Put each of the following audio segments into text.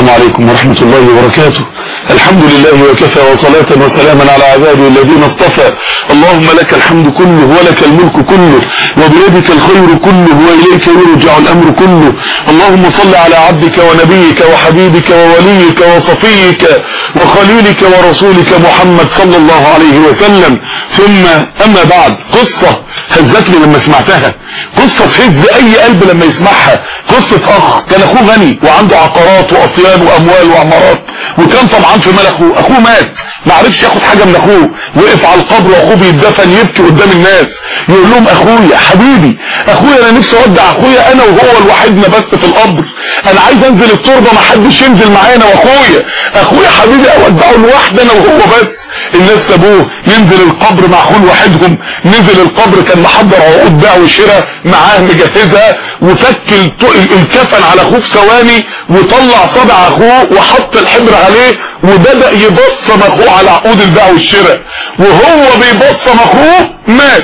السلام عليكم ورحمة الله وبركاته الحمد لله وكفى وصلاة وسلاما على عباده الذين اصطفى اللهم لك الحمد كله ولك الملك كله وبيدك الخير كله وإليك يرجع الأمر كله اللهم صل على عبدك ونبيك وحبيبك ووليك وصفيك وخليلك ورسولك محمد صلى الله عليه وسلم ثم أما بعد قصة هزتني لما سمعتها قصة تهز أي قلب لما يسمعها قصة أخ كان أخوه غني وعنده عقارات وأطيان وأموال وعمارات وكان طبعا في مال أخوه أخوه مات ما عرفش ياخد حاجة من أخوه وقف على القبر وأخوه بيتدفن يبكي قدام الناس يقول لهم أخويا حبيبي أخويا أنا نفسي أودع أخويا أنا وهو لوحدنا بس في القبر أنا عايز أنزل التربة ما حدش ينزل معانا وأخويا أخويا حبيبي أودعه لوحدي أنا وهو بس الناس سابوه ينزل القبر مع اخوه لوحدهم نزل القبر كان محضر عقود بيع وشراء معاه مجهزها وفك الكفن على اخوه في ثواني وطلع صابع اخوه وحط الحبر عليه وبدأ يبصم اخوه على عقود البيع والشراء وهو بيبصم اخوه مات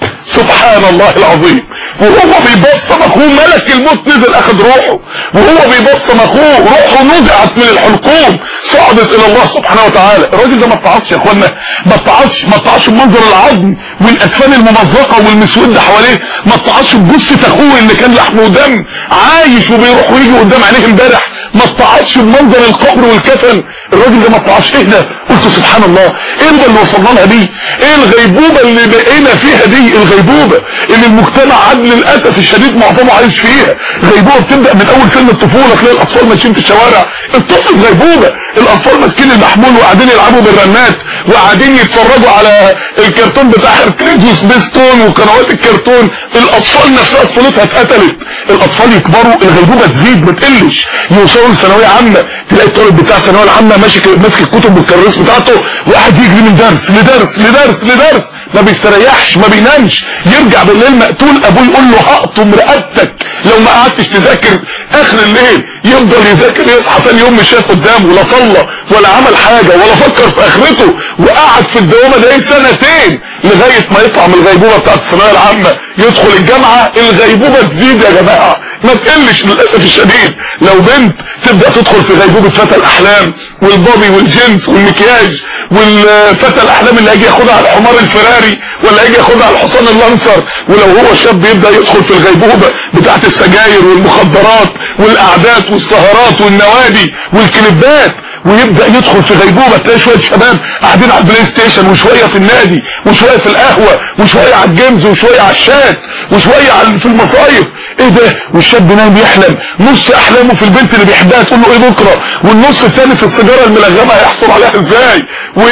سبحان الله العظيم وهو بيبصم اخوه ملك الموت نزل اخذ روحه وهو بيبصم اخوه روحه نزعت من الحلقوم صعدت الى الله سبحانه وتعالى الراجل ده ما اتعصش يا اخوانا ما اتعصش ما اتعصش بمنظر العظم والاكفان الممزقه والمسود حواليه ما اتعصش بجثه اخوه اللي كان لحم ودم عايش وبيروح ويجي قدام عينيه امبارح ما اتعصش بمنظر القبر والكفن الراجل ده ما اتعصش ايه ده قلت سبحان الله ايه اللي وصلنا لها دي ايه الغيبوبه اللي بقينا فيها دي الغيبوبه اللي المجتمع عاد للاسف الشديد معظمه عايش فيها غيبوبه بتبدا من اول سن الطفوله تلاقي الاطفال ماشيين في الشوارع الطفل غيبوبه الاطفال ماسكين المحمول وقاعدين يلعبوا بالرنات وقاعدين يتفرجوا على الكرتون بتاع هيركليز وسبيستون وقنوات الكرتون الاطفال نفسها طفولتها اتقتلت الاطفال يكبروا الغيبوبه تزيد ما تقلش يوصلوا لثانويه عامه تلاقي الطالب بتاع الثانويه العامه ماشي ماسك الكتب والكراسي بتاعته وقاعد يجري من درس لدرس لدرس لدرس ما بيستريحش ما بينامش يرجع بالليل مقتول ابوه يقول له هقطم رقبتك لو ما قعدتش تذاكر اخر الليل يفضل يذاكر يصحى ثاني يوم مش شايف قدامه لا صلى ولا عمل حاجه ولا فكر في اخرته وقعد في الدوامه ده سنتين لغايه ما يطلع من الغيبوبه بتاعت الثانويه العامه يدخل الجامعه الغيبوبه تزيد يا جماعه ما تقلش للاسف الشديد لو بنت تبدا تدخل في غيبوبه فتى الاحلام والبابي والجنس والمكياج والفتى الاحلام اللي هيجي ياخدها على الحمار الفراري ولا هيجي ياخدها على الحصان اللانسر ولو هو شاب يبدا يدخل في الغيبوبه بتاعت السجاير والمخدرات والقعدات والسهرات والنوادي والكليبات ويبدا يدخل في غيبوبه تلاقي شويه شباب قاعدين على البلاي ستيشن وشويه في النادي وشويه في القهوه وشويه على الجيمز وشويه على الشات وشويه على في المصايف ايه ده والشاب نايم يحلم نص احلامه في البنت اللي بيحبها تقول له ايه بكره والنص الثاني في السيجاره الملغمه هيحصل عليها ازاي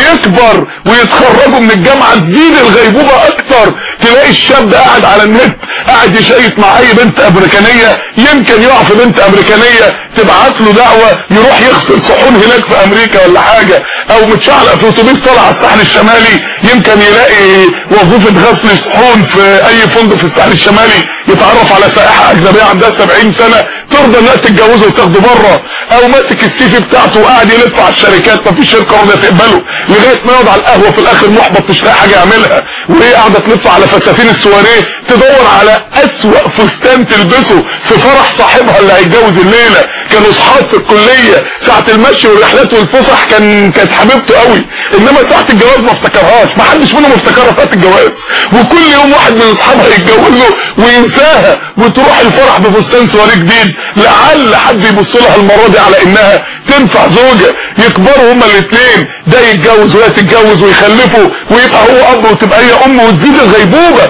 ويكبر ويتخرجوا من الجامعه تزيد الغيبوبه اكتر تلاقي الشاب ده قاعد على النت قاعد يشيط مع اي بنت امريكانيه يمكن يقع في بنت امريكانيه تبعت له دعوه يروح يغسل صحون هناك في امريكا ولا حاجه او متشعلق في اتوبيس طالع على الساحل الشمالي يمكن يلاقي وظيفه غسل صحون في اي فندق في الساحل الشمالي يتعرف على سائحه اجنبيه عندها 70 سنه ترضى انها تتجوزه وتاخده بره او ماسك السي في بتاعته وقاعد يلف على الشركات مفيش شركه راضيه تقبله لغايه ما يقعد على القهوه في الاخر محبط مش لاقي حاجه يعملها وهي قاعده تلف على فساتين السواريه تدور على اسوأ فستان تلبسه في فرح صاحبها اللي هيتجوز الليله كانوا اصحاب في الكليه ساعه المشي والرحلات والفسح كان كانت حبيبته قوي انما ساعه الجواز ما افتكرهاش ما حدش منهم افتكرها ساعه الجواز وكل يوم واحد من اصحابها يتجوزه وينساها وتروح الفرح بفستان سواري جديد لعل حد يبص لها المره دي على انها تنفع زوجة يكبروا هما الاثنين ده يتجوز وهي تتجوز ويخلفوا ويبقى هو اب وتبقى هي ام وتزيد الغيبوبة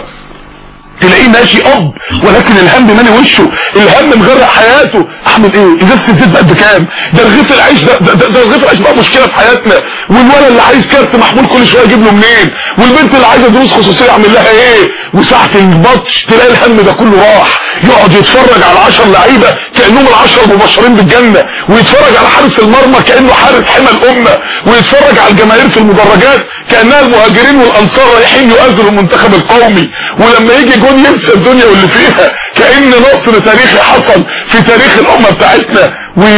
تلاقيه ماشي اب ولكن الهم مالي وشه الهم مغرق حياته اعمل ايه ازازه الزيت بقد كام ده رغيف العيش ده ده, ده, ده رغيف العيش بقى مشكله في حياتنا والولد اللي عايز كارت محمول كل شويه اجيب له منين والبنت اللي عايزه دروس خصوصيه اعمل لها ايه وساعه البطش تلاقي الهم ده كله راح يقعد يتفرج على 10 لعيبه كانهم العشر المبشرين بالجنه ويتفرج على حارس المرمى كانه حارس حمى الامه ويتفرج على الجماهير في المدرجات كانها المهاجرين والانصار رايحين يؤازروا المنتخب القومي ولما يجي جون ينسى الدنيا واللي فيها كان نصر تاريخي حصل في تاريخ الامه بتاعتنا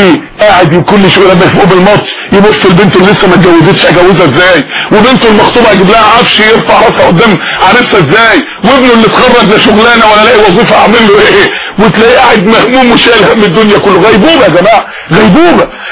وقاعد كل شويه لما يفوق بالماتش يبص لبنته اللي لسه ما اتجوزتش اجوزها ازاي وبنته المخطوبه اجيب لها عفش يرفع راسها قدام عريسها ازاي وابنه اللي اتخرج لا شغلانه ولا لاقي وظيفه اعمل له ايه وتلاقيه قاعد مهموم وشايل هم الدنيا كله غيبوبه يا جماعه غيبوبه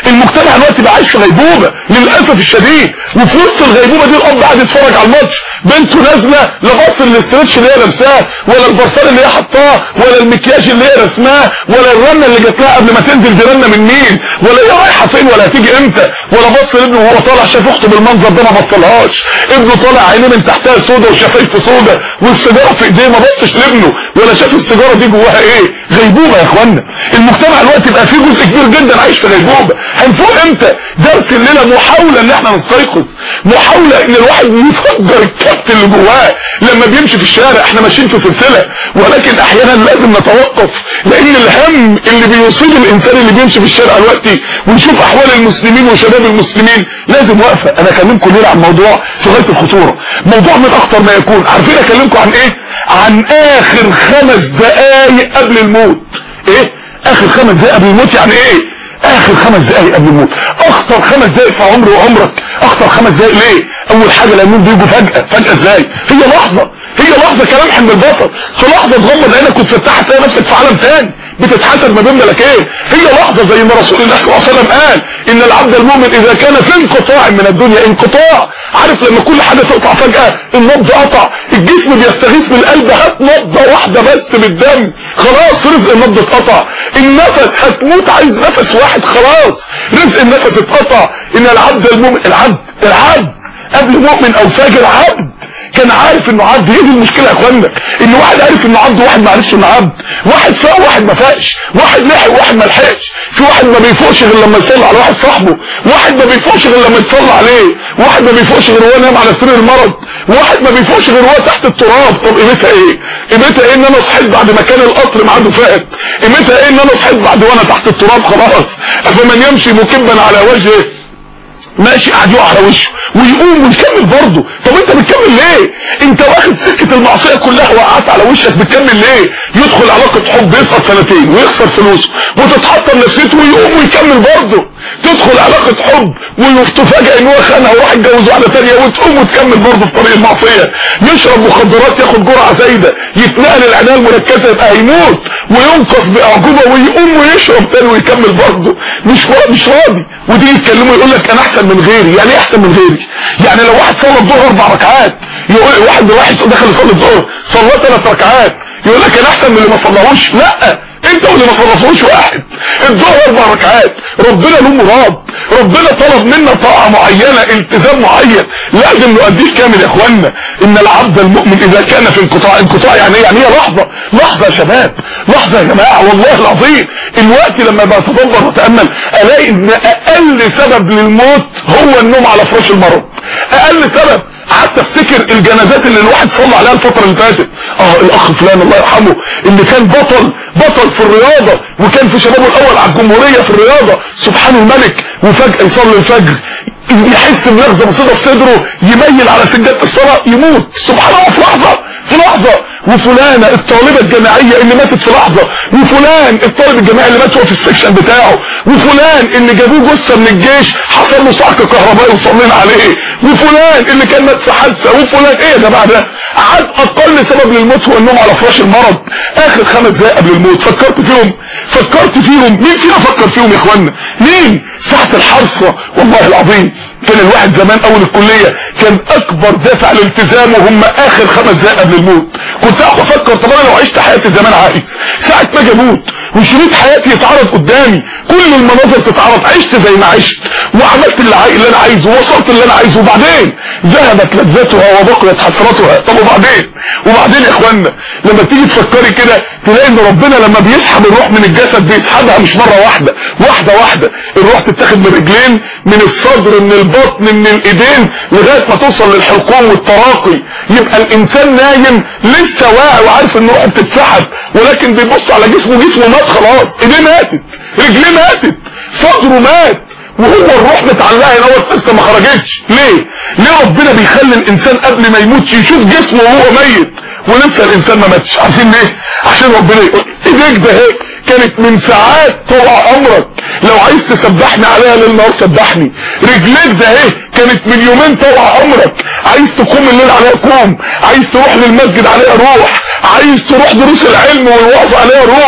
المجتمع دلوقتي بقى عايش في غيبوبه للاسف الشديد وفي وسط الغيبوبه دي الاب قاعد يتفرج على الماتش بنته نازله لا بص الاسترتش اللي هي لابساه ولا البرفان اللي هي حطاه ولا المكياج اللي هي رسماه ولا الرنه اللي جات لها قبل ما تنزل دي رنه من مين ولا هي رايحه فين ولا هتيجي امتى ولا بص لابنه وهو طالع شاف اخته بالمنظر ده ما بطلهاش ابنه طالع عينيه من تحتها سودا وشفايفه سودا والسيجاره في ايديه ما بصش لابنه ولا شاف السيجاره دي جواها ايه غيبوبه يا اخوانا المجتمع دلوقتي بقى فيه جزء كبير جدا عايش في غيبوبه هنفوق امتى درس الليله محاوله ان احنا نستيقظ محاوله ان الواحد يفجر الكبت اللي جواه لما بيمشي في الشارع احنا ماشيين في سلسله ولكن احيانا لازم نتوقف لان الهم اللي بيصيب الانسان اللي بيمشي في الشارع دلوقتي ونشوف احوال المسلمين وشباب المسلمين لازم وقفه انا اكلمكم ليه عن موضوع في غايه الخطوره موضوع من اخطر ما يكون عارفين اكلمكم عن ايه عن اخر خمس دقايق قبل الموت ايه اخر خمس دقايق قبل الموت يعني ايه اخر خمس دقايق قبل الموت اخطر خمس دقايق في عمري وعمرك اخطر خمس دقايق ليه اول حاجه لانهم بيجوا فجاه فجاه ازاي هي لحظه هي لحظه كلمح من البصر في لحظه تغمض عينك وتفتحها تلاقي نفسك في عالم تاني بتتحسب ما بين ملكين هي لحظه زي ما رسول الله صلى الله عليه وسلم قال ان العبد المؤمن اذا كان في انقطاع من الدنيا انقطاع عارف لما كل حاجه تقطع فجاه النبض قطع الجسم بيستغيث بالقلب هات نبضه واحده بس بالدم خلاص رزق النبض اتقطع النفس هتموت عايز نفس واحد خلاص رزق النفس اتقطع ان العبد المؤمن العبد العبد قبل مؤمن او فاجر عبد كان عارف انه عبد هي دي المشكله يا اخوانا ان واحد عارف انه عبد وواحد ما عرفش انه عبد واحد فاق واحد ما فاقش واحد لحق واحد ما لحقش في واحد ما بيفوقش غير لما يصلي على واحد صاحبه واحد ما بيفوقش غير لما يتصلى عليه واحد ما بيفوقش غير وهو نايم على سرير المرض واحد ما بيفوقش غير وهو تحت التراب طب قيمتها ايه قيمتها ايه ان انا صحيت بعد ما كان القطر ميعاده فات قيمتها ايه ان انا صحيت بعد وانا تحت التراب خلاص فمن يمشي مكبا على وجهه ماشي قاعد يقع على وشه ويقوم ويكمل برضه طب انت بتكمل ليه انت واخد سكه المعصيه كلها وقعت على وشك بتكمل ليه يدخل علاقه حب يسقط سنتين ويخسر فلوسه وتتحطم نفسيته ويقوم ويكمل برضه تدخل علاقه حب وتفاجئ ان هو خانها وراح يتجوز واحده ثانيه وتقوم وتكمل برضه في طريق المعصيه يشرب مخدرات ياخد جرعه زايده يتنقل العنايه المركزه يبقى هيموت وينقص باعجوبه ويقوم ويشرب تاني ويكمل برضه مش مش راضي ودي يتكلموا يقول لك انا احسن من غيري يعني ايه احسن من غيري يعني لو واحد صلى الظهر اربع ركعات يقول واحد راح دخل يصلي الظهر صلى ثلاث ركعات يقول لك انا احسن من اللي ما صلاهوش لا انت واللي ما صلصوش واحد الظهر اربع ركعات ربنا له مراد ربنا طلب منا طاعه معينه التزام معين لازم نؤديه كامل يا اخوانا ان العبد المؤمن اذا كان في انقطاع انقطاع يعني ايه يعني هي لحظه لحظه يا شباب لحظه يا جماعه والله العظيم الوقت لما بتدبر واتامل الاقي ان اقل سبب للموت هو النوم على فراش المرض اقل سبب قعدت افتكر الجنازات اللي الواحد صلى عليها الفترة اللي فاتت اه الاخ فلان الله يرحمه اللي كان بطل بطل في الرياضة وكان في شبابه الاول على الجمهورية في الرياضة سبحان الملك وفجأة يصلي الفجر يحس بلغزة بسيطة في صدره يميل على سجادة الصلاة يموت سبحان الله في لحظة في لحظة وفلانة الطالبة الجامعية اللي ماتت في لحظة وفلان الطالب الجامعي اللي مات هو في السكشن بتاعه وفلان اللي جابوه جثة من الجيش حصل له صعق كهربائي وصلينا عليه وفلان اللي كان مات في حادثة وفلان ايه يا جماعة ده قعد اقل سبب للموت هو النوم على فراش المرض اخر خمس دقايق قبل الموت فكرت فيهم فكرت فيهم مين فينا فكر فيهم يا اخوانا مين ساعة الحرصة والله العظيم كان الواحد زمان اول الكلية كان اكبر دافع لالتزامه هم اخر خمس دقايق قبل الموت كنت اقعد افكر طب انا لو عشت حياتي زمان عايز ساعة ما اجي اموت وشريط حياتي يتعرض قدامي كل المناظر تتعرض عشت زي ما عشت وعملت اللي, عاي... اللي انا عايزه ووصلت اللي انا عايزه وبعدين ذهبت لذتها وبقيت حسرتها طب وبعدين وبعدين يا اخوانا لما تيجي تفكري كده تلاقي ان ربنا لما بيسحب الروح من الجسد بيسحبها مش مرة واحدة واحدة واحدة الروح تتاخد من رجلين من الصدر من البطن من الايدين لغاية ما توصل للحلقوم والتراقي يبقى الانسان نايم لسه واعي وعارف ان روحه بتتسحب ولكن بيبص على جسمه جسمه مات خلاص ايديه ماتت رجليه ماتت صدره مات وهو الروح متعلقه هنا هو لسه ما خرجتش ليه ليه ربنا بيخلي الانسان قبل ما يموت يشوف جسمه وهو ميت ولسه الانسان ما ماتش عارفين ليه عشان ربنا يقول ايديك ده هيك كانت من ساعات طول عمرك لو عايز تسبحني عليها ليل نهار سبحني رجليك ده ايه كانت من يومين طول عمرك عايز تقوم الليل عليها قوم عايز تروح للمسجد عليها روح عايز تروح دروس العلم والوعظ عليها روح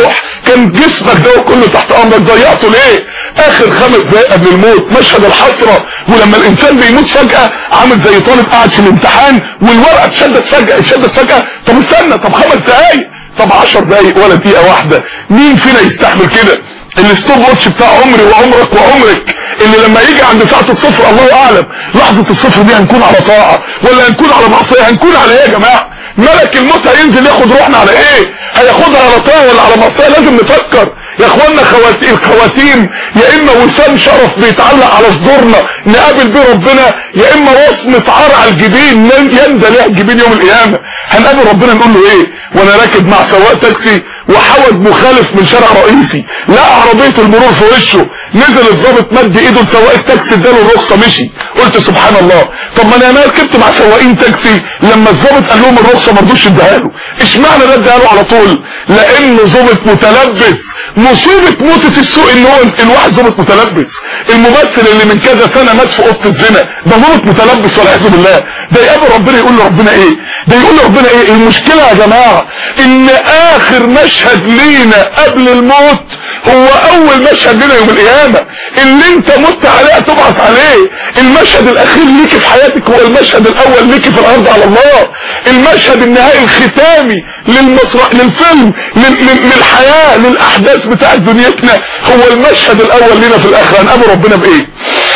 كان جسمك ده كله تحت امرك ضيعته ليه اخر خمس دقايق قبل الموت مشهد الحسرة ولما الانسان بيموت فجأة عامل زي طالب قاعد في الامتحان والورقة اتشدت فجأة اتشدت فجأة طب استنى طب خمس دقايق طب عشر دقايق ولا دقيقة واحدة مين فينا يستحمل كده الستوب واتش بتاع عمري وعمرك وعمرك اللي لما يجي عند ساعة الصفر الله اعلم لحظة الصفر دي هنكون على طاعة ولا هنكون على معصية هنكون على ايه يا جماعة ملك الموت هينزل ياخد روحنا على ايه هياخدها على طاعة ولا على معصية لازم نفكر يا اخوانا خواتيم الخواتيم يا اما وسام شرف بيتعلق على صدورنا نقابل بيه ربنا يا اما وصمة عار على الجبين يندى ليها الجبين يوم القيامة هنقابل ربنا نقول له ايه وانا راكب مع سواق تاكسي وحود مخالف من شارع رئيسي لقى عربية المرور في وشه نزل الضابط مد ايده لسواق التاكسي اداله الرخصة مشي قلت سبحان الله طب ما انا ركبت مع سواقين تاكسي لما الضابط قال لهم الرخصة ما رضوش اداها له اشمعنى ده اداها له على طول لانه ضابط متلبس مصيبة موتة السوق ان هو الواحد ضابط متلبس الممثل اللي من كذا سنة مات في اوضه الزنا ده ضابط متلبس والعياذ بالله ده يقابل ربنا يقول له ربنا ايه ده يقول له ربنا ايه المشكلة يا جماعة ان اخر مشهد لينا قبل الموت هو اول مشهد لنا يوم القيامة اللي انت مت عليه هتبعث عليه المشهد الاخير ليك في حياتك هو المشهد الاول ليك في الارض على الله المشهد النهائي الختامي للمسرح للفيلم لل... لل... للحياة للاحداث بتاعت دنيتنا هو المشهد الاول لنا في الاخرة هنقابل ربنا بايه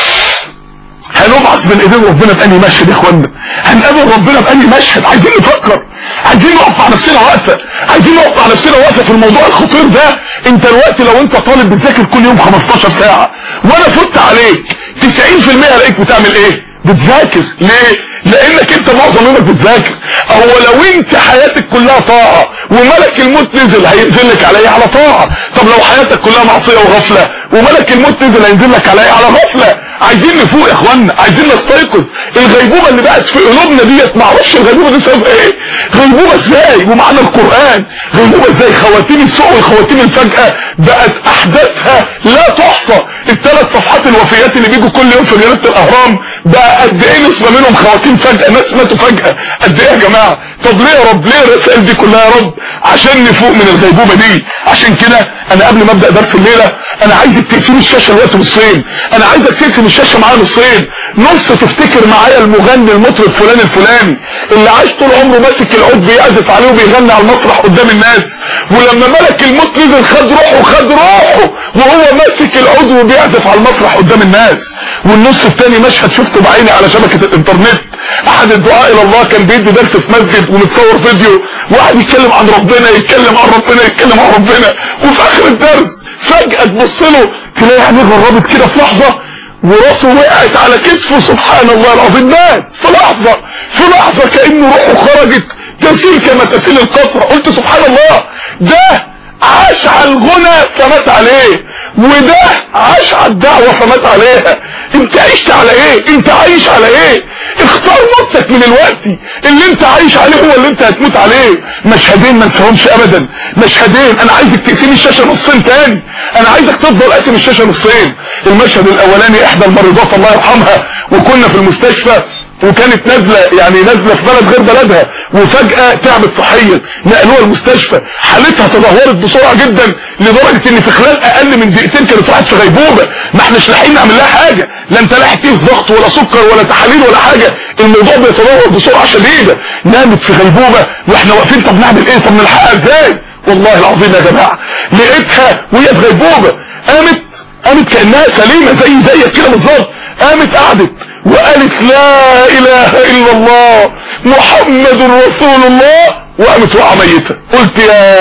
هنبعث من ايدين ربنا بأني مشهد يا اخوانا هنقابل ربنا بأني مشهد عايزين نفكر عايزين نقف على نفسنا وقفه عايزين نقف على نفسنا وقفه في الموضوع الخطير ده انت دلوقتي لو انت طالب بتذاكر كل يوم 15 ساعه وانا فت عليك 90% الاقيك بتعمل ايه بتذاكر ليه لانك انت معظم يومك بتذاكر او لو انت حياتك كلها طاعة وملك الموت نزل هينزلك على ايه على طاعة طب لو حياتك كلها معصية وغفلة وملك الموت نزل هينزلك على ايه على غفلة عايزين نفوق يا اخوانا عايزين نستيقظ الغيبوبة اللي بقت في قلوبنا ديت معرفش الغيبوبة دي سبب ايه غيبوبة ازاي ومعنى القرآن غيبوبة ازاي خواتيم السوء وخواتيم الفجأة بقت احداثها لا تحصى الثلاث صفحات الوفيات اللي بيجوا كل يوم في جريدة الاهرام بقى قد ايه نسبة منهم خواتيم فجأة ناس ماتوا فجأة قد ايه يا جماعة طب ليه يا رب ليه الرسائل دي كلها يا رب عشان نفوق من الغيبوبة دي عشان كده انا قبل ما ابدأ درس الليلة انا عايزك تقسم الشاشة الوقت نصين انا عايزك تقسم الشاشة معايا نصين نص تفتكر معايا المغني المطرب فلان الفلاني اللي عايش طول عمره ماسك العود بيعزف عليه وبيغني على المسرح قدام الناس ولما ملك الموت نزل خد روحه خد روحه وهو ماسك العود وبيعزف على المسرح قدام الناس والنص التاني مشهد شفته بعيني على شبكة الانترنت احد الدعاء الى الله كان بيدي درس في مسجد ومتصور فيديو واحد يتكلم عن ربنا يتكلم عن ربنا يتكلم عن ربنا وفي اخر الدرس فجأة تبص له تلاقي عينيه غربت كده في لحظة وراسه وقعت على كتفه سبحان الله العظيم مات في لحظة في لحظة كأنه روحه خرجت تسيل كما تسيل القطرة قلت سبحان الله ده عاش على الغنى فمات عليه وده عاش على الدعوة فمات عليها انت عشت على ايه انت عايش على ايه اختار موتك من الوقت اللي انت عايش عليه هو اللي انت هتموت عليه مشهدين ما نفهمش ابدا مشهدين انا عايزك تقسم الشاشة نصين تاني انا عايزك تفضل قاسم الشاشة نصين المشهد الاولاني احدى المريضات الله يرحمها وكنا في المستشفى وكانت نازلة يعني نازلة في بلد غير بلدها وفجأة تعبت صحيا نقلوها المستشفى حالتها تدهورت بسرعة جدا لدرجة ان في خلال اقل من دقيقتين كانت راحت في غيبوبة ما احناش لاحقين نعمل لها حاجة لا انت لاحق تقيس ضغط ولا سكر ولا تحاليل ولا حاجة الموضوع بيتدهور بسرعة شديدة نامت في غيبوبة واحنا واقفين طب نعمل ايه طب نلحقها ازاي والله العظيم يا جماعة لقيتها وهي في غيبوبة قامت قامت كأنها سليمة زي زيك كده بالظبط قامت قعدت وقالت لا اله الا الله محمد رسول الله وقامت وقع ميتة قلت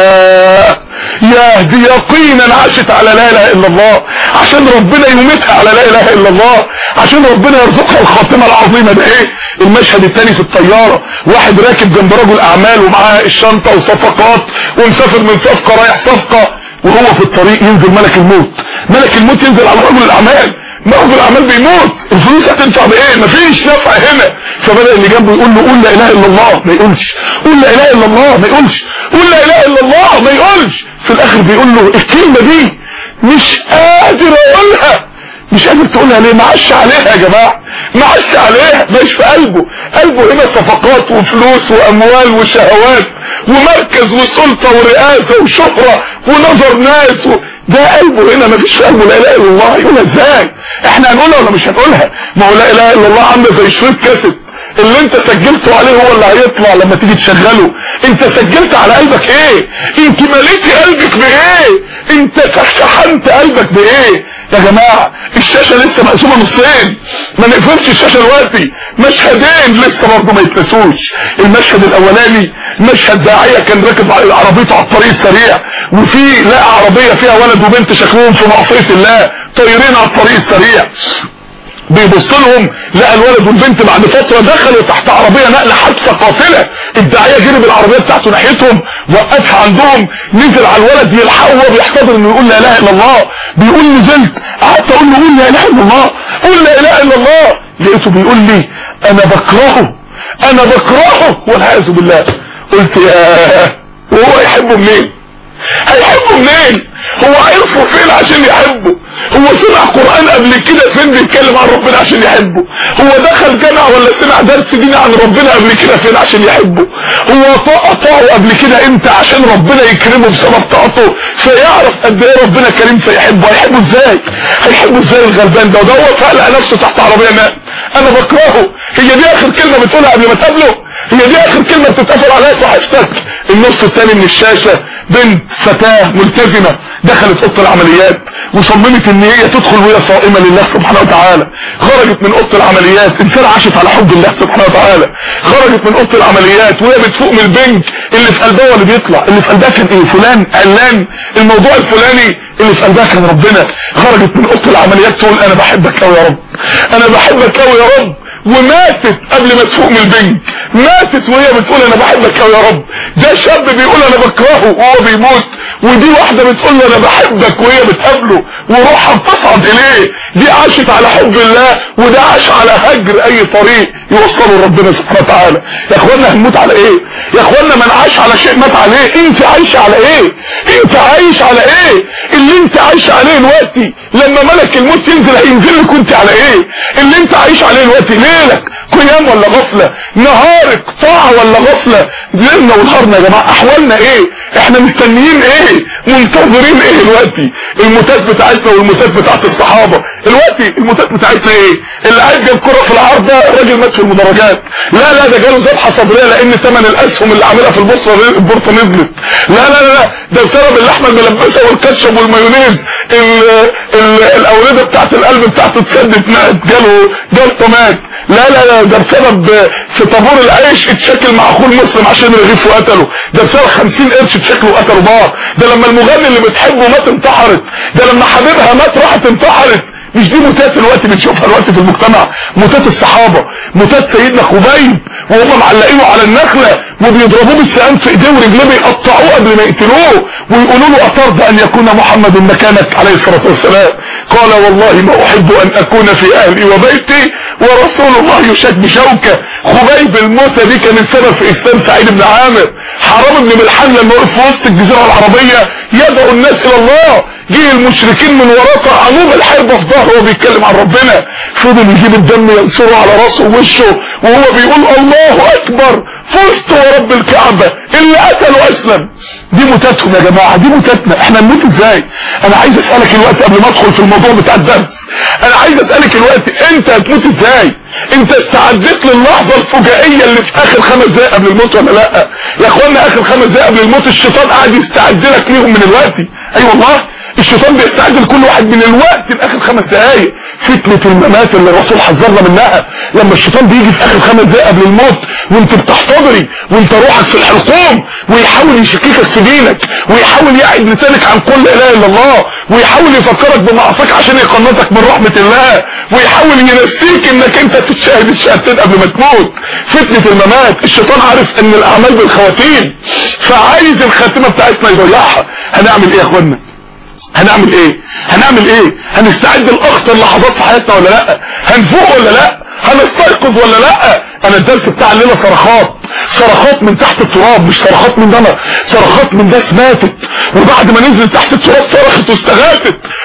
يا يا دي يقينا عاشت على لا اله الا الله عشان ربنا يميتها على لا اله الا الله عشان ربنا يرزقها الخاتمة العظيمة ده ايه المشهد التاني في الطيارة واحد راكب جنب رجل اعمال ومعاه الشنطة وصفقات ومسافر من صفقة رايح صفقة وهو في الطريق ينزل ملك الموت ملك الموت ينزل على رجل الاعمال ما رجل الاعمال بيموت الفلوس هتنفع بايه مفيش نفع هنا فبدأ اللي جنبه يقول له قول لا اله الا الله ما يقولش قول لا اله الا الله ما يقولش قول لا اله الا الله ما يقولش في الاخر بيقول له الكلمة دي مش قادر اقولها مش قادر تقولها ليه معش عليها يا جماعة معش عليها مش في قلبه قلبه هنا صفقات وفلوس واموال وشهوات ومركز وسلطة ورئاسة وشهرة ونظر ناس و... ده قلبه هنا مفيش في قلبه لا اله الا الله يقولها ازاي احنا هنقولها ولا مش هنقولها ما هو لا اله الا الله عامله زي شريط كاسيت اللي انت سجلته عليه هو اللي هيطلع لما تيجي تشغله انت سجلت على قلبك ايه انت مليتي قلبك بايه انت شحنت قلبك بايه يا جماعة الشاشة لسه مقسومة نصين ما نقفلش الشاشة دلوقتي مشهدين لسه برضه ما يتنسوش المشهد الاولاني مشهد داعية كان راكب على عربيته على الطريق السريع وفي لقى عربية فيها ولد وبنت شكلهم في معصية الله طايرين على الطريق السريع بيبص لهم لقى الولد والبنت بعد فترة دخلوا تحت عربية نقل حادثة قاتلة الداعية جري بالعربية بتاعته ناحيتهم وقفها عندهم نزل على الولد يلحقه وهو بيحتضر انه يقول لا اله الا الله بيقول نزلت قعدت اقول له قول لا اله الا الله قول لا اله الا الله لقيته بيقول لي انا بكرهه انا بكرهه والعياذ بالله قلت يا وهو يحبه منين هيحبه منين هو عرفه فين عشان يحبه هو سمع قرآن قبل كده فين بيتكلم عن ربنا عشان يحبه هو دخل جامعة ولا سمع درس ديني عن ربنا قبل كده فين عشان يحبه هو طاعة طاعه قبل كده امتى عشان ربنا يكرمه بسبب طاعته فيعرف قد ايه ربنا كريم فيحبه هيحبه ازاي هيحبه ازاي الغلبان ده وده هو فقلق نفسه تحت عربية نام انا بكرهه هي دي اخر كلمة بتقولها قبل ما تقابله هي دي اخر كلمة بتتقفل عليها صحيفتك النص الثاني من الشاشة بنت فتاة ملتزمة دخلت اوضه العمليات وصممت ان هي تدخل وهي صائمه لله سبحانه وتعالى خرجت من اوضه العمليات انسان عاشت على حب الله سبحانه وتعالى خرجت من اوضه العمليات وهي بتفوق من البنك اللي في قلبها واللي بيطلع اللي في قلبها كان ايه فلان علان الموضوع الفلاني اللي في قلبها كان ربنا خرجت من اوضه العمليات تقول انا بحبك قوي يا رب انا بحبك قوي يا رب وماتت قبل ما تفوق من البنك ماتت وهي بتقول انا بحبك قوي يا رب ده شاب بيقول انا بكرهه وهو بيموت ودي واحدة بتقول له انا بحبك وهي بتقابله وروحها بتصعد اليه دي عاشت على حب الله وده عاش على هجر اي طريق يوصله لربنا سبحانه وتعالى يا اخوانا هنموت على ايه يا اخوانا من عاش على شيء مات عليه انت عايش على ايه انت عايش على ايه اللي انت عايش عليه دلوقتي لما ملك الموت ينزل هينزل لك انت على ايه اللي انت عايش عليه دلوقتي ليلك قيام ولا غفلة نهارك طاعة ولا غفلة ليلنا ونهارنا يا جماعة احوالنا ايه احنا مستنيين ايه منتظرين ايه دلوقتي الموتات بتاعتنا والموتات بتاعت الصحابة دلوقتي الموتات بتاعتنا ايه اللي قاعد جاب كرة في العرض ده الراجل مات في المدرجات لا لا ده جاله ذبحة صدرية لان ثمن الاسهم اللي عاملها في البورصة البورصة نزلت لا لا لا ده بسبب اللحمة الملبسة والكاتشب والمايونيز ال ال الاوردة بتاعت القلب بتاعته اتسدت مات جاله جلطة مات لا لا لا ده بسبب في طابور العيش اتشكل مع اخوه المسلم عشان الرغيف وقتله ده بسبب 50 قرش اتشكلوا وقتلوا بعض ده لما المغني اللي بتحبه مات انتحرت ده لما حبيبها مات راحت انتحرت مش دي موتات الوقت بنشوفها الوقت في المجتمع موتات الصحابة موتات سيدنا خبيب وهم معلقينه على النخلة وبيضربوه بالسهام في ايديه ورجليه بيقطعوه قبل ما يقتلوه ويقولوا له اترضى ان يكون محمد مكانك عليه الصلاة والسلام قال والله ما احب ان اكون في اهلي وبيتي ورسول الله يشك بشوكة خبيب الموتة دي كانت سبب في اسلام سعيد بن عامر حرام بن ملحان لما وقف في وسط الجزيرة العربية يدعو الناس الى الله جه المشركين من وراه طعنوه بالحربة في ظهره وهو بيتكلم عن ربنا فضل يجيب الدم ينصره على راسه ووشه وهو بيقول الله اكبر فزت ورب الكعبة اللي قتله اسلم دي موتاتهم يا جماعة دي موتاتنا احنا نموت ازاي انا عايز اسألك الوقت قبل ما ادخل في الموضوع بتاع الدرس انا عايز اسألك الوقت انت هتموت ازاي انت استعدت للحظة الفجائية اللي في اخر خمس دقايق قبل الموت ولا لا يا اخوانا اخر خمس دقايق قبل الموت الشيطان قاعد يستعد لك ليهم من الوقت اي أيوة والله الشيطان بيستعد لكل واحد من الوقت لاخر خمس دقايق فتنة الممات اللي الرسول حذرنا منها لما الشيطان بيجي في اخر خمس دقايق قبل الموت وانت بتحتضري وانت روحك في الحلقوم ويحاول يشككك في دينك ويحاول يعد لسانك عن كل اله الا الله ويحاول يفكرك بمعصيك عشان يقنطك من رحمة الله ويحاول ينسيك انك انت تتشاهد الشهادتين قبل ما تموت فتنة الممات الشيطان عارف ان الاعمال بالخواتيم فعايز الخاتمة بتاعتنا يضيعها هنعمل ايه يا اخوانا هنعمل ايه هنعمل ايه هنستعد لاخطر لحظات في حياتنا ولا لا هنفوق ولا لا هنستيقظ ولا لا انا الدرس بتاع الليله صرخات صرخات من تحت التراب مش صرخات من دمر صرخات من ناس ماتت وبعد ما نزل تحت التراب صرخت واستغاثت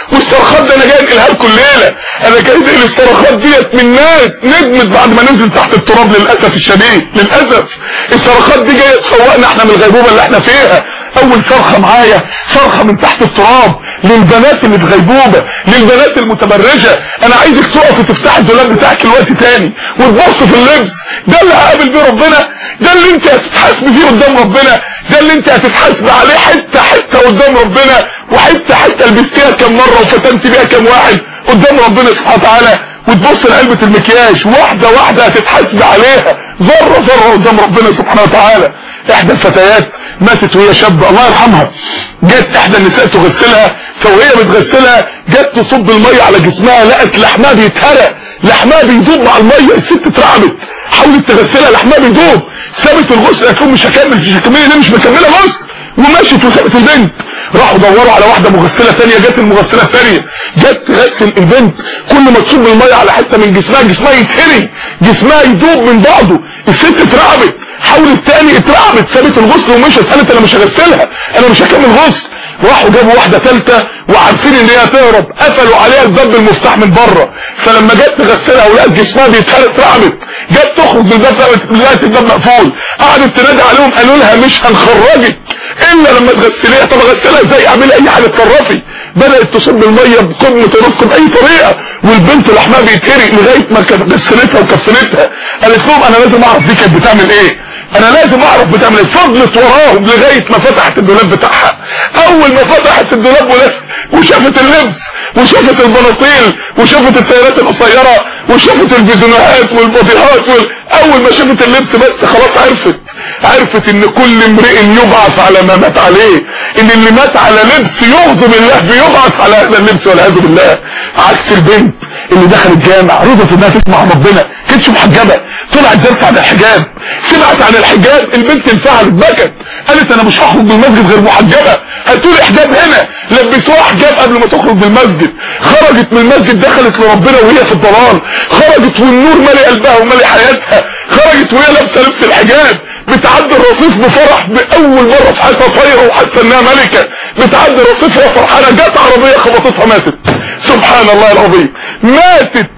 والصرخات ده انا جاي انقلها لكم الليله انا جاي انقل الصرخات ديت من ناس ندمت بعد ما ننزل تحت التراب للاسف الشديد للاسف الصرخات دي جايه تفوقنا احنا من الغيبوبه اللي احنا فيها اول صرخه معايا صرخه من تحت التراب للبنات اللي في غيبوبه للبنات المتبرجه انا عايزك تقف وتفتح الدولاب بتاعك الوقت تاني وتبص في اللبس ده اللي هقابل بيه ربنا ده اللي انت هتتحاسب فيه قدام ربنا ده اللي انت هتتحاسب عليه حته حته قدام ربنا وحته حته لبستيها كم مره وفتنت بيها كم واحد قدام ربنا سبحانه وتعالى وتبص لعلبة المكياج واحدة واحدة هتتحاسب عليها ذرة ذرة قدام ربنا سبحانه وتعالى احدى الفتيات ماتت وهي شابة الله يرحمها جت احدى النساء تغسلها فوهي بتغسلها جت تصب المية على جسمها لقت لحمها بيتهرق لحمها بيدوب مع المية الست اترعبت حاولت تغسلها لحمها بيدوب سابت الغسل قالت لهم مش هكمل مش هكمل ليه مش مكملة غسل ومشت وسابت البنت راحوا دوروا على واحده مغسله ثانيه جت المغسله الثانيه جت تغسل البنت كل ما تصب الميه على حته من جسمها جسمها يتهري جسمها يدوب من بعضه الست اترعبت حاولت تاني اترعبت سابت الغسل ومشت قالت انا مش هغسلها انا مش هكمل غسل راحوا جابوا واحده ثالثه وعارفين ان هي هتهرب قفلوا عليها الباب بالمفتاح من بره فلما جت تغسلها ولقت جسمها بيتهرى اترعبت جت تخرج من الباب لقت الباب مقفول قعدت تنادي عليهم قالوا لها مش هنخرجك الا لما تغسليها طب اغسلها ازاي اعملي اي حاجه اتصرفي بدات تصب الميه بقمه رفق باي طريقه والبنت لحمها بيتهري لغايه ما كانت غسلتها وكفنتها قالت لهم انا لازم اعرف دي كانت بتعمل ايه انا لازم اعرف بتعمل ايه فضلت وراهم لغايه ما فتحت الدولاب بتاعها اول ما فتحت الدولاب وشافت اللبس وشافت البناطيل وشافت التيارات القصيره وشافت الفيزونات والبوديهات وال... اول ما شافت اللبس بس خلاص عرفت عرفت ان كل امرئ يبعث على ما مات عليه ان اللي مات على لبس يغضب الله بيبعث على هذا اللبس والعياذ بالله عكس البنت اللي دخلت جامع رضت انها تسمع ربنا كانتش محجبه طلعت درس عن الحجاب سمعت عن الحجاب البنت انفعلت بكت قالت انا مش هخرج من المسجد غير محجبه هاتوا لي حجاب هنا لبسوها حجاب قبل ما تخرج من المسجد خرجت من المسجد دخلت لربنا وهي في الضلال خرجت والنور مالي قلبها ومالي حياتها خرجت وهي لابسه لبس الحجاب بتعدي الرصيف بفرح باول مره في حياتها طايره وحاسه انها ملكه بتعدي الرصيف وهي فرحانه جت عربيه خبطتها ماتت سبحان الله العظيم ماتت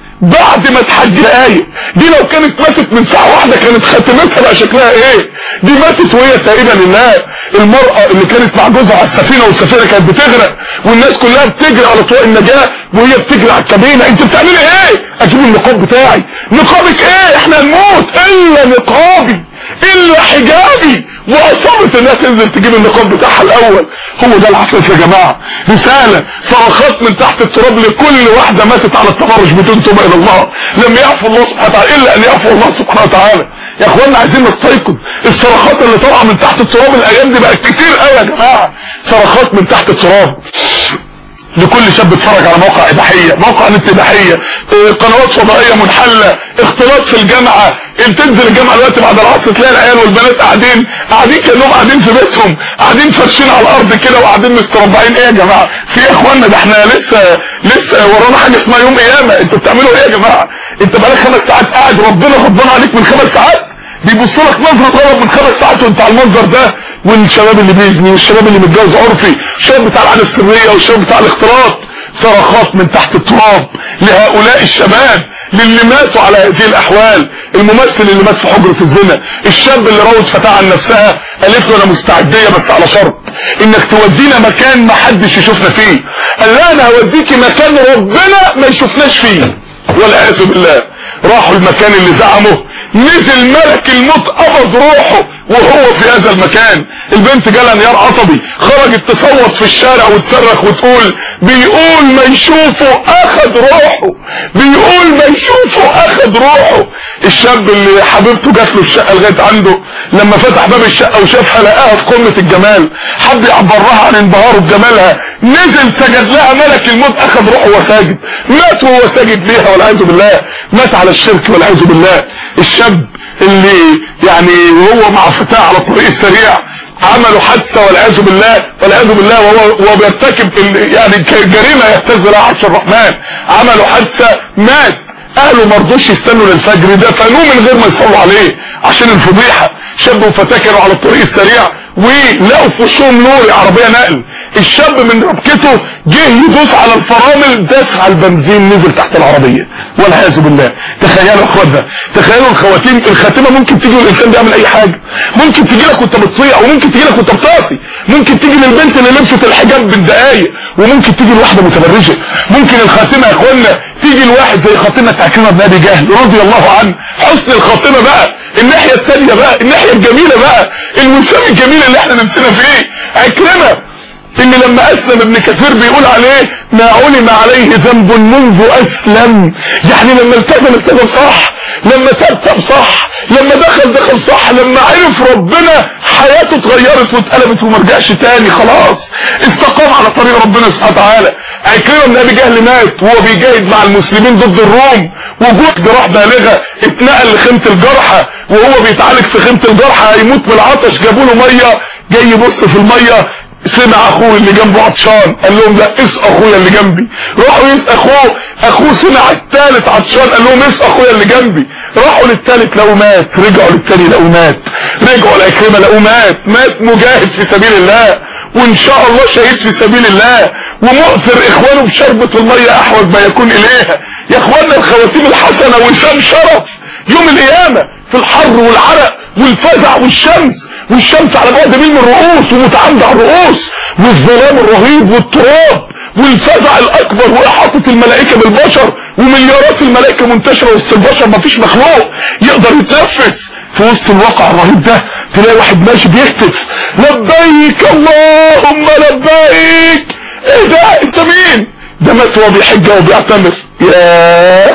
بعد ما تحج آية دي لو كانت ماتت من ساعة واحدة كانت خاتمتها بقى شكلها ايه دي ماتت وهي تائبة لله المرأة اللي كانت مع جوزها على السفينة والسفينة كانت بتغرق والناس كلها بتجري على طرق النجاة وهي بتجري على الكابينة انت بتعملي ايه اجيب النقاب بتاعي نقابك ايه احنا هنموت الا نقابي الا حجابي واصابت انها تنزل تجيب النقاب بتاعها الاول هو ده العفاف يا جماعه رساله صرخات من تحت التراب لكل واحده ماتت على التبرج بدون توبه الى الله لم يعفو الله سبحانه وتعالى الا ان يعفو الله سبحانه وتعالى يا اخوانا عايزين نستيقظ الصرخات اللي طالعه من تحت التراب الايام دي بقت كتير قوي يا جماعه صرخات من تحت التراب لكل شاب بيتفرج على موقع اباحيه موقع نت اباحيه اه قنوات فضائيه منحله اختلاط في الجامعه تنزل الجامعه دلوقتي بعد العصر تلاقي العيال والبنات قاعدين قاعدين كانهم قاعدين في بيتهم قاعدين فرشين على الارض كده وقاعدين مستربعين ايه يا جماعه في ايه يا اخوانا ده احنا لسه لسه ورانا حاجه اسمها يوم قيامه انتوا بتعملوا ايه يا جماعه انت بقالك خمس ساعات قاعد ربنا غضبان عليك من خمس ساعات بيبص لك نظره غضب من خمس ساعات وانت على المنظر ده والشباب اللي بيزني والشباب اللي متجوز عرفي والشباب بتاع العاده السريه والشباب بتاع الاختلاط صرخات من تحت التراب لهؤلاء الشباب للي ماتوا على هذه الاحوال الممثل اللي مات في حجرة الزنا الشاب اللي راوت فتاة عن نفسها قالت له انا مستعدية بس على شرط انك تودينا مكان ما حدش يشوفنا فيه قال لها انا هوديكي مكان ربنا ما يشوفناش فيه والعياذ بالله راحوا المكان اللي زعمه نزل ملك الموت قبض روحه وهو في هذا المكان البنت جالها انهيار عصبي خرجت تصوت في الشارع وتصرخ وتقول بيقول ما يشوفه اخد روحه بيقول ما يشوفه اخد روحه الشاب اللي حبيبته جات له الشقه لغايه عنده لما فتح باب الشقه وشافها لقاها في قمه الجمال حب يعبرها عن انبهاره بجمالها نزل سجد لها ملك الموت اخد روحه وهو ساجد مات وهو ساجد ليها والعياذ بالله مات على الشرك والعياذ بالله الشاب اللي يعني وهو مع فتاة على الطريق السريع عملوا حتى والعياذ بالله والعياذ بالله وهو وهو بيرتكب يعني جريمه يهتز لها عرش الرحمن عملوا حادثه مات اهله ما رضوش يستنوا للفجر دفنوه من غير ما يصلوا عليه عشان الفضيحه شاب وفتاه كانوا على الطريق السريع ولقوا في وشهم نور عربيه نقل الشاب من ربكته جه يدوس على الفرامل داس على البنزين نزل تحت العربيه والعياذ بالله تخيلوا يا اخوانا تخيلوا الخواتيم الخاتمه ممكن تيجي والانسان بيعمل اي حاجه ممكن تيجي لك وانت بتطيع وممكن تيجي لك وانت بتعصي ممكن تيجي للبنت اللي لبست الحجاب بالدقايق وممكن تيجي لواحده متبرجه ممكن الخاتمه يا اخوانا تيجي لواحد زي خاتمه عكرمه بن ابي جهل رضي الله عنه حسن الخاتمه بقى الناحيه الثانيه بقى الناحيه الجميله بقى الوسام الجميل اللي احنا نفسنا فيه عكرمه اللي لما اسلم ابن كثير بيقول عليه ما علم عليه ذنب منذ اسلم يعني لما التزم التزم صح لما تاب تاب صح لما دخل دخل صح لما عرف ربنا حياته اتغيرت واتقلبت وما رجعش تاني خلاص استقام على طريق ربنا سبحانه وتعالى عكرمه بن ابي جهل مات وهو بيجاهد مع المسلمين ضد الروم وجود جراح بالغه اتنقل لخيمه الجرحى وهو بيتعالج في خيمه الجرحى هيموت من العطش جابوا له ميه جاي يبص في الميه سمع اخوه اللي جنبه عطشان قال لهم لا اسقى اخويا اللي جنبي راحوا يسقى اخوه اخوه سمع الثالث عطشان قال لهم اسقى اخويا اللي جنبي راحوا للثالث لقوا مات رجعوا للثاني لقوا مات رجعوا لعكرمه لقوا مات مات مجاهد في سبيل الله وان شاء الله شهيد في سبيل الله ومؤثر اخوانه بشربة المية احوج ما يكون اليها يا اخوانا الخواتيم الحسنة وسام شرف يوم القيامة في الحر والعرق والفزع والشمس والشمس على بعد ميل من الرؤوس ومتعامدة على الرؤوس والظلام الرهيب والتراب والفزع الاكبر واحاطة الملائكة بالبشر ومليارات الملائكة منتشرة وسط البشر مفيش مخلوق يقدر يتنفس في وسط الواقع الرهيب ده تلاقي واحد ماشي بيهتف لبيك اللهم لبيك ايه ده انت مين ده مات وهو بيحج وبيعتمر ياه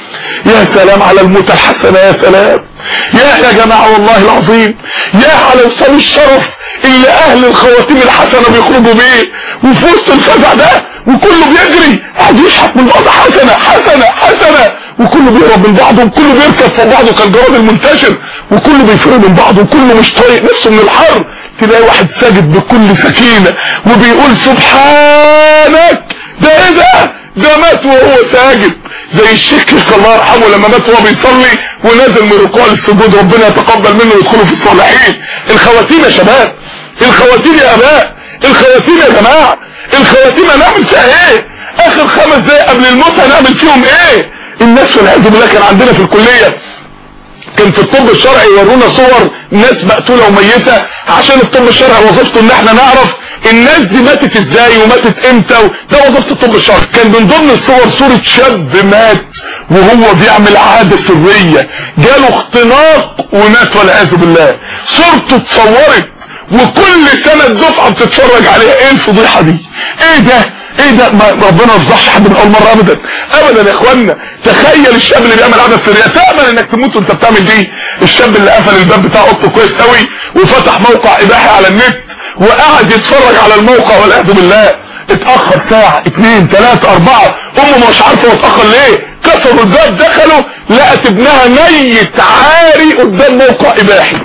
يا سلام على الموتى الحسنة يا سلام يا يا جماعة والله العظيم يا على وصال الشرف اللي اهل الخواتيم الحسنة بيخرجوا بيه وفي وسط الفزع ده وكله بيجري قاعد يشحت من بعض حسنة حسنة حسنة وكله بيهرب من بعضه وكله بيركب في بعضه كالجراد المنتشر وكله بيفر من بعضه وكله مش طايق نفسه من الحر تلاقي واحد ساجد بكل سكينة وبيقول سبحانك ده ايه ده ده مات وهو ساجد زي الشيخ كشك الله يرحمه لما مات وهو بيصلي ونازل من ركوع للسجود ربنا يتقبل منه ويدخله في الصالحين الخواتيم يا شباب الخواتيم يا اباء الخواتيم يا جماعه الخواتيم هنعمل فيها ايه اخر خمس دقايق قبل الموت هنعمل فيهم ايه الناس والعياذ بالله كان عندنا في الكليه كان في الطب الشرعي يورونا صور ناس مقتوله وميته عشان الطب الشرعي وظيفته ان احنا نعرف الناس دي ماتت ازاي وماتت امتى ده وظيفه الطب الشرعي كان من ضمن الصور صوره شاب مات وهو بيعمل عاده سريه جاله اختناق ومات والعياذ بالله صورته اتصورت وكل سنه الدفعه بتتفرج عليها ايه الفضيحه دي ايه ده ايه ده ما ربنا ما يفضحش حد من اول مره ابدا ابدا يا اخوانا تخيل الشاب اللي بيعمل عاده سريه تامن انك تموت وانت بتعمل دي الشاب اللي قفل الباب بتاع اوضته كويس قوي وفتح موقع اباحي على النت وقعد يتفرج على الموقع والعياذ بالله اتاخر ساعه اتنين تلاته اربعه امه مش عارفه هو اتاخر ليه كسروا الباب دخلوا لقت ابنها ميت عاري قدام موقع اباحي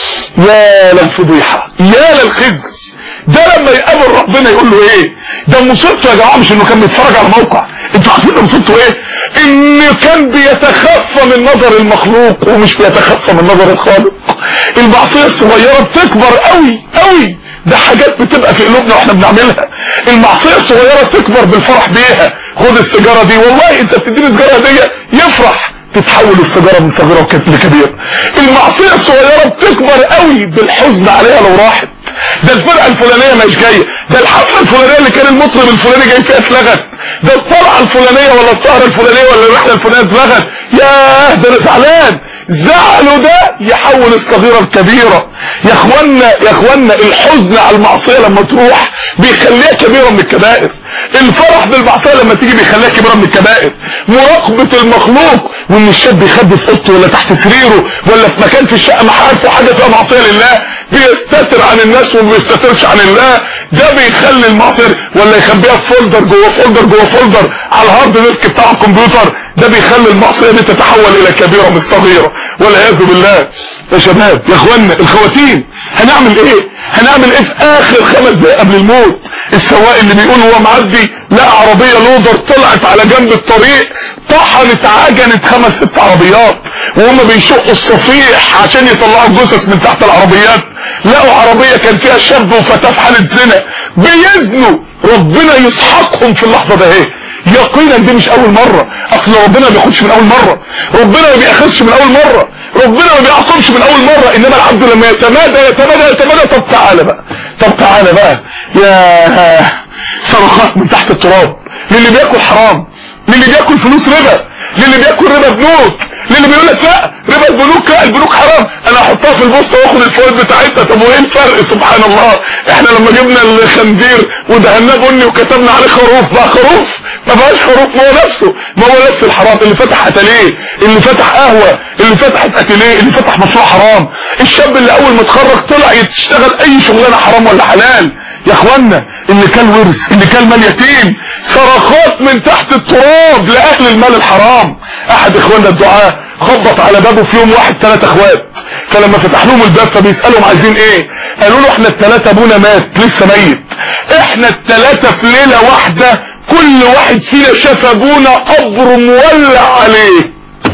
يا للفضيحه يا للخزي ده لما يقابل ربنا يقول له ايه ده مصيبته يا جماعه مش انه كان بيتفرج على موقع انتوا عارفين ده مصيبته ايه انه كان بيتخفى من نظر المخلوق ومش بيتخفى من نظر الخالق المعصيه الصغيره بتكبر قوي قوي ده حاجات بتبقى في قلوبنا واحنا بنعملها المعصيه الصغيره تكبر بالفرح بيها خد السيجاره دي والله انت بتديني السيجاره هديه يفرح تتحول السيجاره من صغيره لكبيره المعصيه الصغيره بتكبر قوي بالحزن عليها لو راحت ده الفرقه الفلانيه مش جايه ده الحفله الفلانيه اللي كان المطرب الفلاني جاي فيها اتلغت ده الطلعه الفلانيه ولا السهره الفلانيه ولا الرحله الفلانيه اتلغت ياه ده انا زعلان زعله ده يحول الصغيره لكبيره يا اخوانا يا اخوانا الحزن على المعصيه لما تروح بيخليها كبيره من الكبائر الفرح بالمعصيه لما تيجي بيخليها كبيره من الكبائر مراقبه المخلوق وان الشاب يخبي في اوضته ولا تحت سريره ولا في مكان في الشقه ما عارفه حاجه فيها معصيه لله بيستتر عن الناس وما بيستترش عن الله ده بيخلي المعصيه ولا يخبيها في فولدر جوه فولدر جوه فولدر على الهارد ديسك بتاع الكمبيوتر ده بيخلي المعصيه دي تتحول الى كبيره من صغيره والعياذ بالله يا شباب يا اخوانا الخواتيم هنعمل ايه هنعمل ايه في اخر خمس دقايق قبل الموت السواق اللي بيقول هو معدي لقى عربيه لودر طلعت على جنب الطريق طحنت عجنت خمس ست عربيات وهم بيشقوا الصفيح عشان يطلعوا الجثث من تحت العربيات لقوا عربية كان فيها شاب وفتاة في حالة زنا بيزنوا ربنا يسحقهم في اللحظة ده ايه يقينا دي مش اول مرة اصل ربنا ما بياخدش من اول مرة ربنا ما بياخدش من اول مرة ربنا ما بيعاقبش من اول مرة انما العبد لما يتمادى يتمادى يتمادى طب تعالى بقى طب تعالى بقى يا صرخات من تحت التراب للي بياكل حرام للي بياكل فلوس ربا للي بياكل ربا بنوك للي بيقول لك لا ربا البنوك لا البنوك حرام انا احطها في البوسطه واخد الفوائد بتاعتها طب وايه الفرق سبحان الله احنا لما جبنا الخنزير ودهناه بني وكتبنا عليه خروف بقى خروف ما بقاش خروف ما هو نفسه ما هو نفس الحرام اللي فتح اتليه اللي فتح قهوه اللي فتح اتليه اللي فتح مشروع حرام الشاب اللي اول ما اتخرج طلع يشتغل اي شغلانه حرام ولا حلال يا اخوانا اللي كان ورث اللي كان مال يتيم صرخات من تحت التراب لاهل المال الحرام احد اخواننا الدعاء خبط على بابه في يوم واحد ثلاثة اخوات فلما فتح لهم الباب فبيسألهم عايزين ايه قالوا له احنا الثلاثة ابونا مات لسه ميت احنا الثلاثة في ليلة واحدة كل واحد فينا شاف ابونا قبر مولع عليه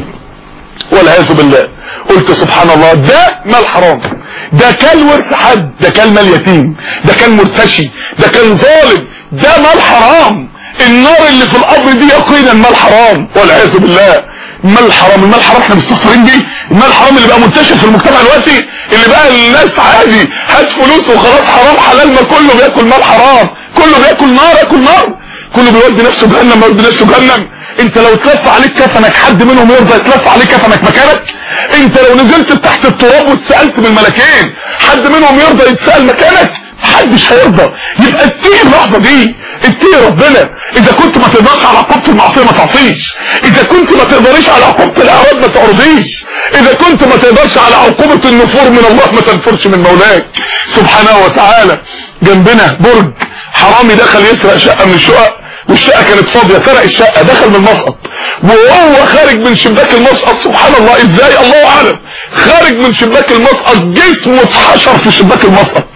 والعياذ بالله قلت سبحان الله ده مال حرام ده كان ورث حد ده كان مال يتيم ده كان مرتشي ده كان ظالم ده مال حرام النار اللي في القبر دي يقينا مال حرام والعياذ بالله المال حرام المال حرام احنا مستغفرين بيه المال حرام اللي بقى منتشر في المجتمع دلوقتي اللي بقى الناس عادي هات فلوس وخلاص حرام حلال ما كله بياكل مال حرام كله بياكل نار ياكل نار كله بيودي نفسه جهنم بيودي نفسه جهنم انت لو اتلف عليك كفنك حد منهم يرضى يتلف عليك كفنك مكانك انت لو نزلت تحت التراب واتسالت من الملكين حد منهم يرضى يتسال مكانك محدش هيرضى يبقى اتقي اللحظه دي اتقي ربنا اذا كنت ما تقدرش على عقوبه المعصيه ما تعصيش اذا كنت ما تقدريش على عقوبه الاعراض ما تعرضيش اذا كنت ما تقدرش على عقوبه النفور من الله ما تنفرش من مولاك سبحانه وتعالى جنبنا برج حرامي دخل يسرق شقه من الشقق والشقه كانت فاضيه سرق الشقه دخل من المسقط وهو خارج من شباك المسقط سبحان الله ازاي الله اعلم خارج من شباك المسقط جسمه اتحشر في شباك المسقط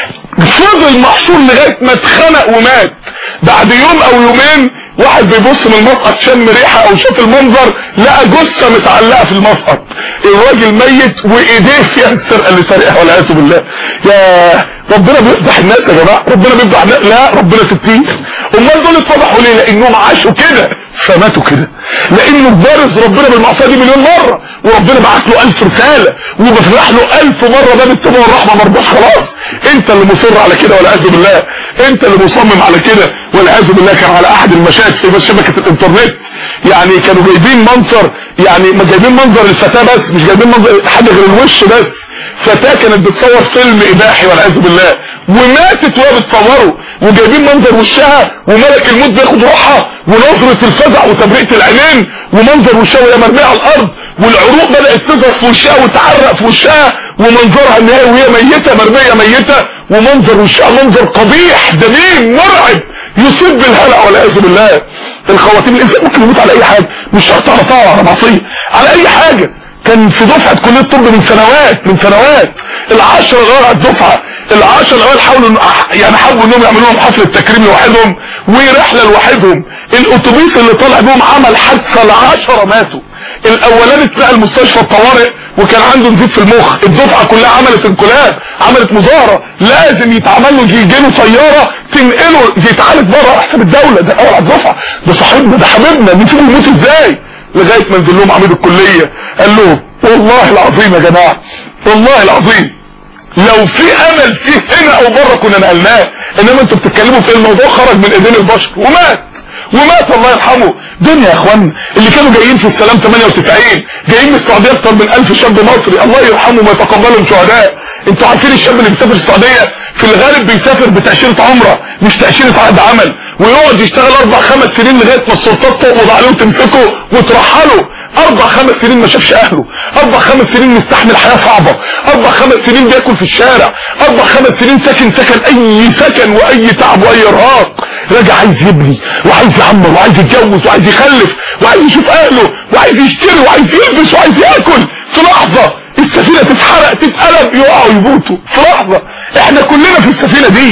فضل محشور لغايه ما اتخنق ومات بعد يوم او يومين واحد بيبص من المسقط شم ريحه او شاف المنظر لقى جثه متعلقه في المسقط الراجل ميت وايديه فيها السرقه اللي سرقها والعياذ بالله يا ربنا بيفضح الناس يا جماعه ربنا بيفضح الناس لا ربنا ستير امال دول اتفضحوا ليه لانهم عاشوا كده فماتوا كده لانه بارز ربنا بالمعصيه دي مليون مره وربنا بعت له الف رساله وبفتح له الف مره باب التوبه والرحمه مربوط خلاص انت اللي مصر على كده والعياذ بالله انت اللي مصمم على كده والعياذ بالله كان على احد المشاهد في شبكه الانترنت يعني كانوا جايبين منظر يعني ما جايبين منظر الفتاه بس مش جايبين منظر حاجه غير الوش بس فتاة كانت بتصور فيلم اباحي والعياذ بالله وماتت وهي بتصوره وجايبين منظر وشها وملك الموت بياخد روحها ونظرة الفزع وتبرئة العينين ومنظر وشها وهي مرمية على الارض والعروق بدأت تظهر في وشها وتعرق في وشها ومنظرها النهائي وهي ميتة مرمية ميتة ومنظر وشها منظر قبيح دميم مرعب يصيب بالهلع والعياذ بالله الخواتيم الانسان ممكن يموت على اي حاجة مش شرط على طاعة على معصية على اي حاجة كان في دفعة كلية الطب من سنوات من سنوات العشرة غير على الدفعة العشرة غير حاولوا يعني حاولوا انهم يعملوا لهم حفلة تكريم لوحدهم ورحلة لوحدهم الاتوبيس اللي طالع بهم عمل حادثة العشرة ماتوا الاولاني اتنقل مستشفى الطوارئ وكان عنده نزيف في المخ الدفعة كلها عملت انقلاب عملت مظاهرة لازم يتعمل له يجي له طيارة تنقله يتعالج بره احسن الدولة ده اول على الدفعة ده صاحبنا ده حبيبنا نسيبه يموت ازاي لغاية ما نزل لهم عميد الكلية قال لهم والله العظيم يا جماعة والله العظيم لو في امل فيه هنا او بره كنا نقلناه انما انتوا بتتكلموا في الموضوع خرج من ايدين البشر ومات ومات الله يرحمه دنيا يا اخوانا اللي كانوا جايين في السلام 98 جايين من السعوديه اكتر من 1000 شاب مصري الله يرحمه ويتقبلهم شهداء انتوا عارفين الشاب اللي بيسافر السعوديه في الغالب بيسافر بتاشيره عمره مش تاشيره عقد عمل ويقعد يشتغل اربع خمس سنين لغايه ما السلطات تقبض عليه وتمسكه وترحله اربع خمس سنين ما شافش اهله اربع خمس سنين مستحمل حياه صعبه اربع خمس سنين بياكل في الشارع اربع خمس سنين ساكن سكن اي سكن واي تعب واي ارهاق راجع عايز يبني وعايز يعمر وعايز يتجوز وعايز يخلف وعايز يشوف اهله وعايز يشتري وعايز يلبس وعايز ياكل في لحظه السفينه تتحرق تتقلب يقعوا يموتوا في لحظه احنا كلنا في السفينه دي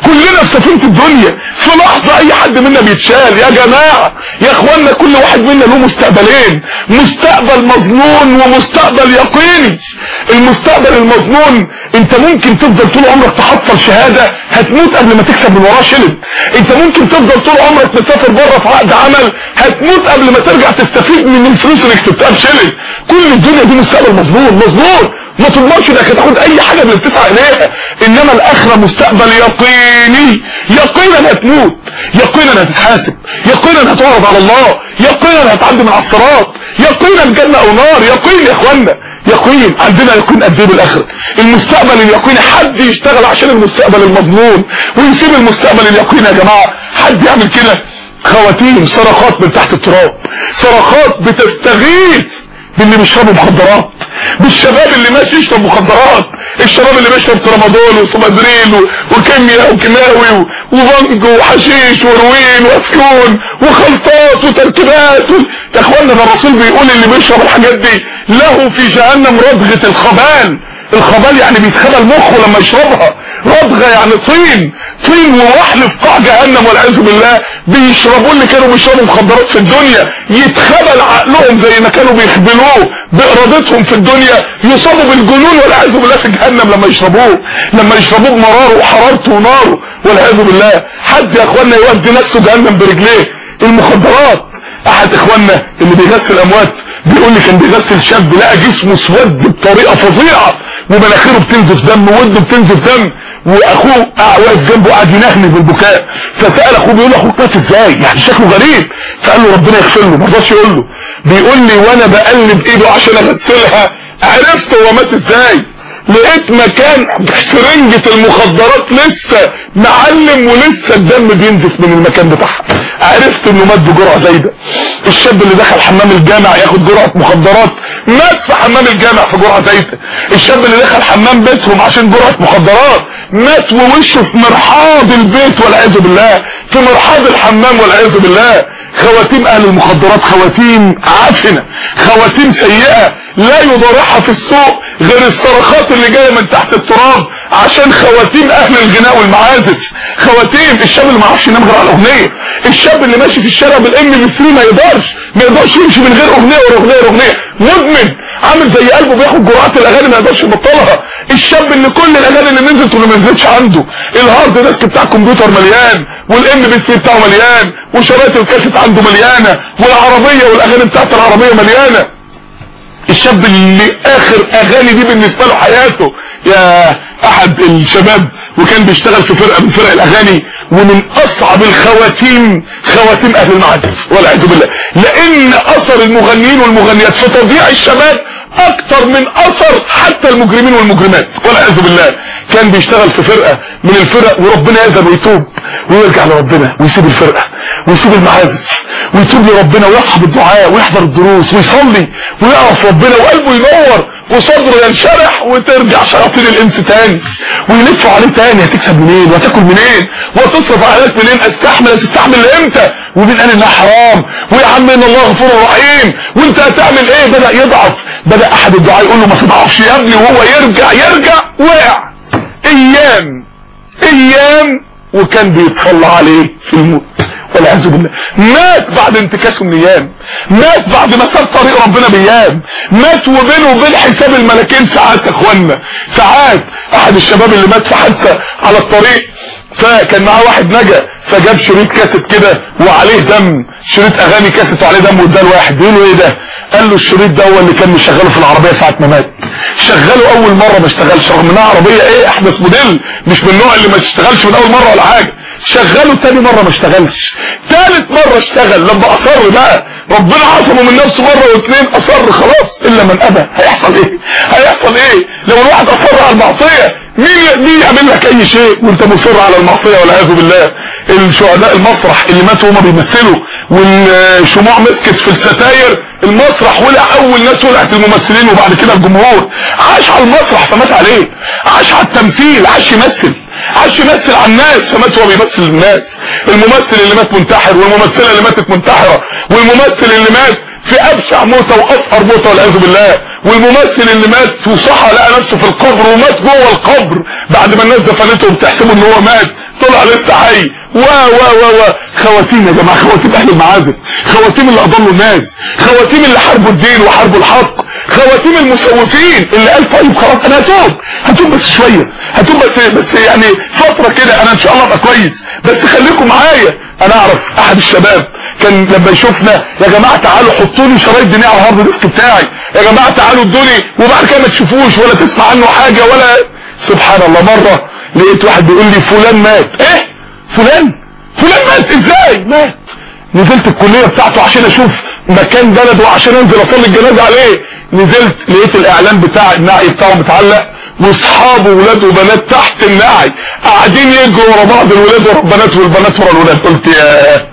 كلنا في سفينه الدنيا في لحظه اي حد منا بيتشال يا جماعه يا اخوانا كل واحد منا له مستقبلين مستقبل مظنون ومستقبل يقيني المستقبل المظنون انت ممكن تفضل طول عمرك تحصل شهاده هتموت قبل ما تكسب من وراه شلل انت ممكن تفضل طول عمرك مسافر بره في عقد عمل هتموت قبل ما ترجع تستفيد من الفلوس اللي كسبتها بشلل كل الدنيا دي مستقبل مظنون مظنون ما تضمنش انك هتاخد اي حاجه من اللي بتسعى اليها انما الاخره مستقبل يقيني يقينا هتموت يقينا هتتحاسب يقينا هتعرض على الله يقينا هتعدي من على الصراط يقينا جنه او نار يقين يا اخوانا يقين عندنا يقين قد ايه بالاخره المستقبل اليقيني حد يشتغل عشان المستقبل المضمون ويسيب المستقبل اليقيني يا جماعه حد يعمل كده خواتيم صرخات من تحت التراب صرخات بتستغيث باللي بيشربوا مخدرات بالشباب اللي ماشي يشرب مخدرات الشباب اللي بيشرب ترامادول وسومادريل وكيمياء وكيماوي وبنج وحشيش وروين واسكون وخلطات وتركيبات و... يا اخوانا ده الرسول بيقول اللي بيشرب الحاجات دي له في جهنم ردغة الخبال الخبال يعني بيتخبل مخه لما يشربها ردغة يعني طين طين ووحل في قاع جهنم والعياذ بالله بيشربوا اللي كانوا بيشربوا مخدرات في الدنيا يتخبل عقلهم زي ما كانوا بيخبلوه بارادتهم في الدنيا يصابوا بالجنون والعياذ بالله في جهنم لما يشربوه لما يشربوه بمراره وحرارته وناره والعياذ بالله حد يا اخوانا يودي نفسه جهنم برجليه المخدرات احد اخواننا اللي بيغسل اموات بيقول لي كان بيغسل شاب لقى جسمه اسود بطريقه فظيعه ومناخيره بتنزف دم ووده بتنزف دم واخوه واقف جنبه قاعد ينهني بالبكاء فسال اخوه بيقول له اخوك مات ازاي يعني شكله غريب فقال له ربنا يغفر له ما رضاش يقول له بيقول لي وانا بقلب ايده عشان اغسلها عرفت هو مات ازاي لقيت مكان سرنجة المخدرات لسه معلم ولسه الدم بينزف من المكان بتاعها عرفت انه مات بجرعة زايدة الشاب اللي دخل حمام الجامع ياخد جرعة مخدرات مات في حمام الجامع في جرعة زايدة الشاب اللي دخل حمام بيتهم عشان جرعة مخدرات مات ووشه في مرحاض البيت والعياذ بالله في مرحاض الحمام والعياذ بالله خواتيم اهل المخدرات خواتيم عفنة خواتيم سيئة لا يضارعها في السوق غير الصرخات اللي جاية من تحت التراب عشان خواتيم اهل الغناء والمعازف خواتيم الشاب اللي ما عرفش ينام غير على الاغنيه الشاب اللي ماشي في الشارع بالام بي 3 ما يقدرش ما يقدرش يمشي من غير اغنيه ورا اغنيه ورا اغنيه مدمن عامل زي قلبه بياخد جرعات الاغاني ما يقدرش يبطلها الشاب اللي كل الاغاني اللي نزلت واللي ما نزلتش عنده الهارد ديسك بتاع الكمبيوتر مليان والام بي 3 بتاعه مليان وشرايط الكاسيت عنده مليانه والعربيه والاغاني بتاعت العربيه مليانه الشاب اللي اخر اغاني دي بالنسبة له حياته يا احد الشباب وكان بيشتغل في فرقة من فرق الاغاني ومن اصعب الخواتيم خواتيم اهل المعازف والعياذ بالله لان اثر المغنيين والمغنيات في تضييع الشباب اكتر من اثر حتى المجرمين والمجرمات والعياذ بالله كان بيشتغل في فرقة من الفرق وربنا يأذن ويتوب ويرجع لربنا ويسيب الفرقة ويسيب المعازف ويتوب لربنا ويصحب الدعاء ويحضر الدروس ويصلي ويعرف ربنا وقلبه ينور وصدره ينشرح وترجع شياطين الانس تاني ويلفوا عليه تاني هتكسب منين وهتاكل منين وهتصرف عليك منين استحمل هتستحمل لامتى ومين قال انها حرام ويا عم ان الله غفور رحيم وانت هتعمل ايه بدا يضعف بدا احد الدعاء يقول له ما تضعفش يا ابني وهو يرجع يرجع وقع ايام ايام وكان بيتصلى عليه في الموت والعياذ بالله مات بعد انتكاسه من ايام مات بعد ما ساب طريق ربنا بايام مات وبينه وبين حساب الملكين ساعات يا اخوانا ساعات احد الشباب اللي مات في حادثه على الطريق فكان معاه واحد نجا فجاب شريط كاسيت كده وعليه دم شريط اغاني كاسيت وعليه دم واداه لواحد بيقول له ايه ده قال له الشريط ده هو اللي كان مشغله في العربيه ساعه ما مات شغله اول مره ما اشتغلش رغم انها عربيه ايه احدث موديل مش من النوع اللي ما تشتغلش من اول مره ولا حاجه شغله تاني مره ما اشتغلش تالت مره اشتغل لما اصر بقى ربنا عصمه من نفسه مره واثنين اصر خلاص الا من ابى هيحصل ايه هيحصل ايه لو الواحد اصر على المعصيه مين مين يعمل لك اي شيء وانت مصر على المعصيه والعياذ بالله الشهداء المسرح اللي ماتوا هما بيمثلوا والشموع مسكت في الستاير المسرح ولع اول ناس ولعت الممثلين وبعد كده الجمهور عاش على المسرح فمات عليه عاش على التمثيل عاش يمثل عاش يمثل على الناس فمات وهو بيمثل الناس الممثل اللي مات منتحر والممثله اللي ماتت منتحره والممثل اللي مات في ابشع موتة واصغر موتة والعياذ بالله والممثل اللي مات وصحى لقى نفسه في القبر ومات جوه القبر بعد ما الناس دفنته وبتحسبه ان هو مات طلع لسه حي و و و و خواتيم يا جماعه خواتيم اهل المعازف خواتيم اللي اضلوا الناس خواتيم اللي حاربوا الدين وحاربوا الحق خواتيم المسوفين اللي قال طيب خلاص انا هتوب هتوب بس شويه هتوب بس بس يعني فتره كده انا ان شاء الله ابقى كويس بس خليكم معايا انا اعرف احد الشباب كان لما يشوفنا يا جماعه تعالوا حطوا لي شرايط دينيه على الهارد ديسك بتاعي يا جماعه تعالوا ادوني وبعد كده ما تشوفوش ولا تسمع عنه حاجه ولا سبحان الله مره لقيت واحد بيقول لي فلان مات ايه فلان فلان مات ازاي مات نزلت الكليه بتاعته عشان اشوف مكان بلده عشان انزل اصلي الجنازه عليه نزلت لقيت الاعلان بتاع النعي بتاعه متعلق واصحابه ولاد وبنات تحت النعي قاعدين يجروا ورا بعض الولاد ورا البنات والبنات ورا الولاد قلت يا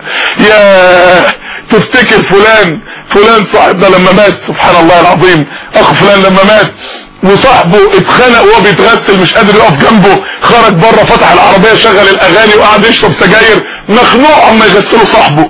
يا تفتكر فلان فلان صاحبنا لما مات سبحان الله العظيم اخ فلان لما مات وصاحبه اتخنق وهو بيتغسل مش قادر يقف جنبه خرج بره فتح العربيه شغل الاغاني وقعد يشرب سجاير مخنوق اما يغسلوا صاحبه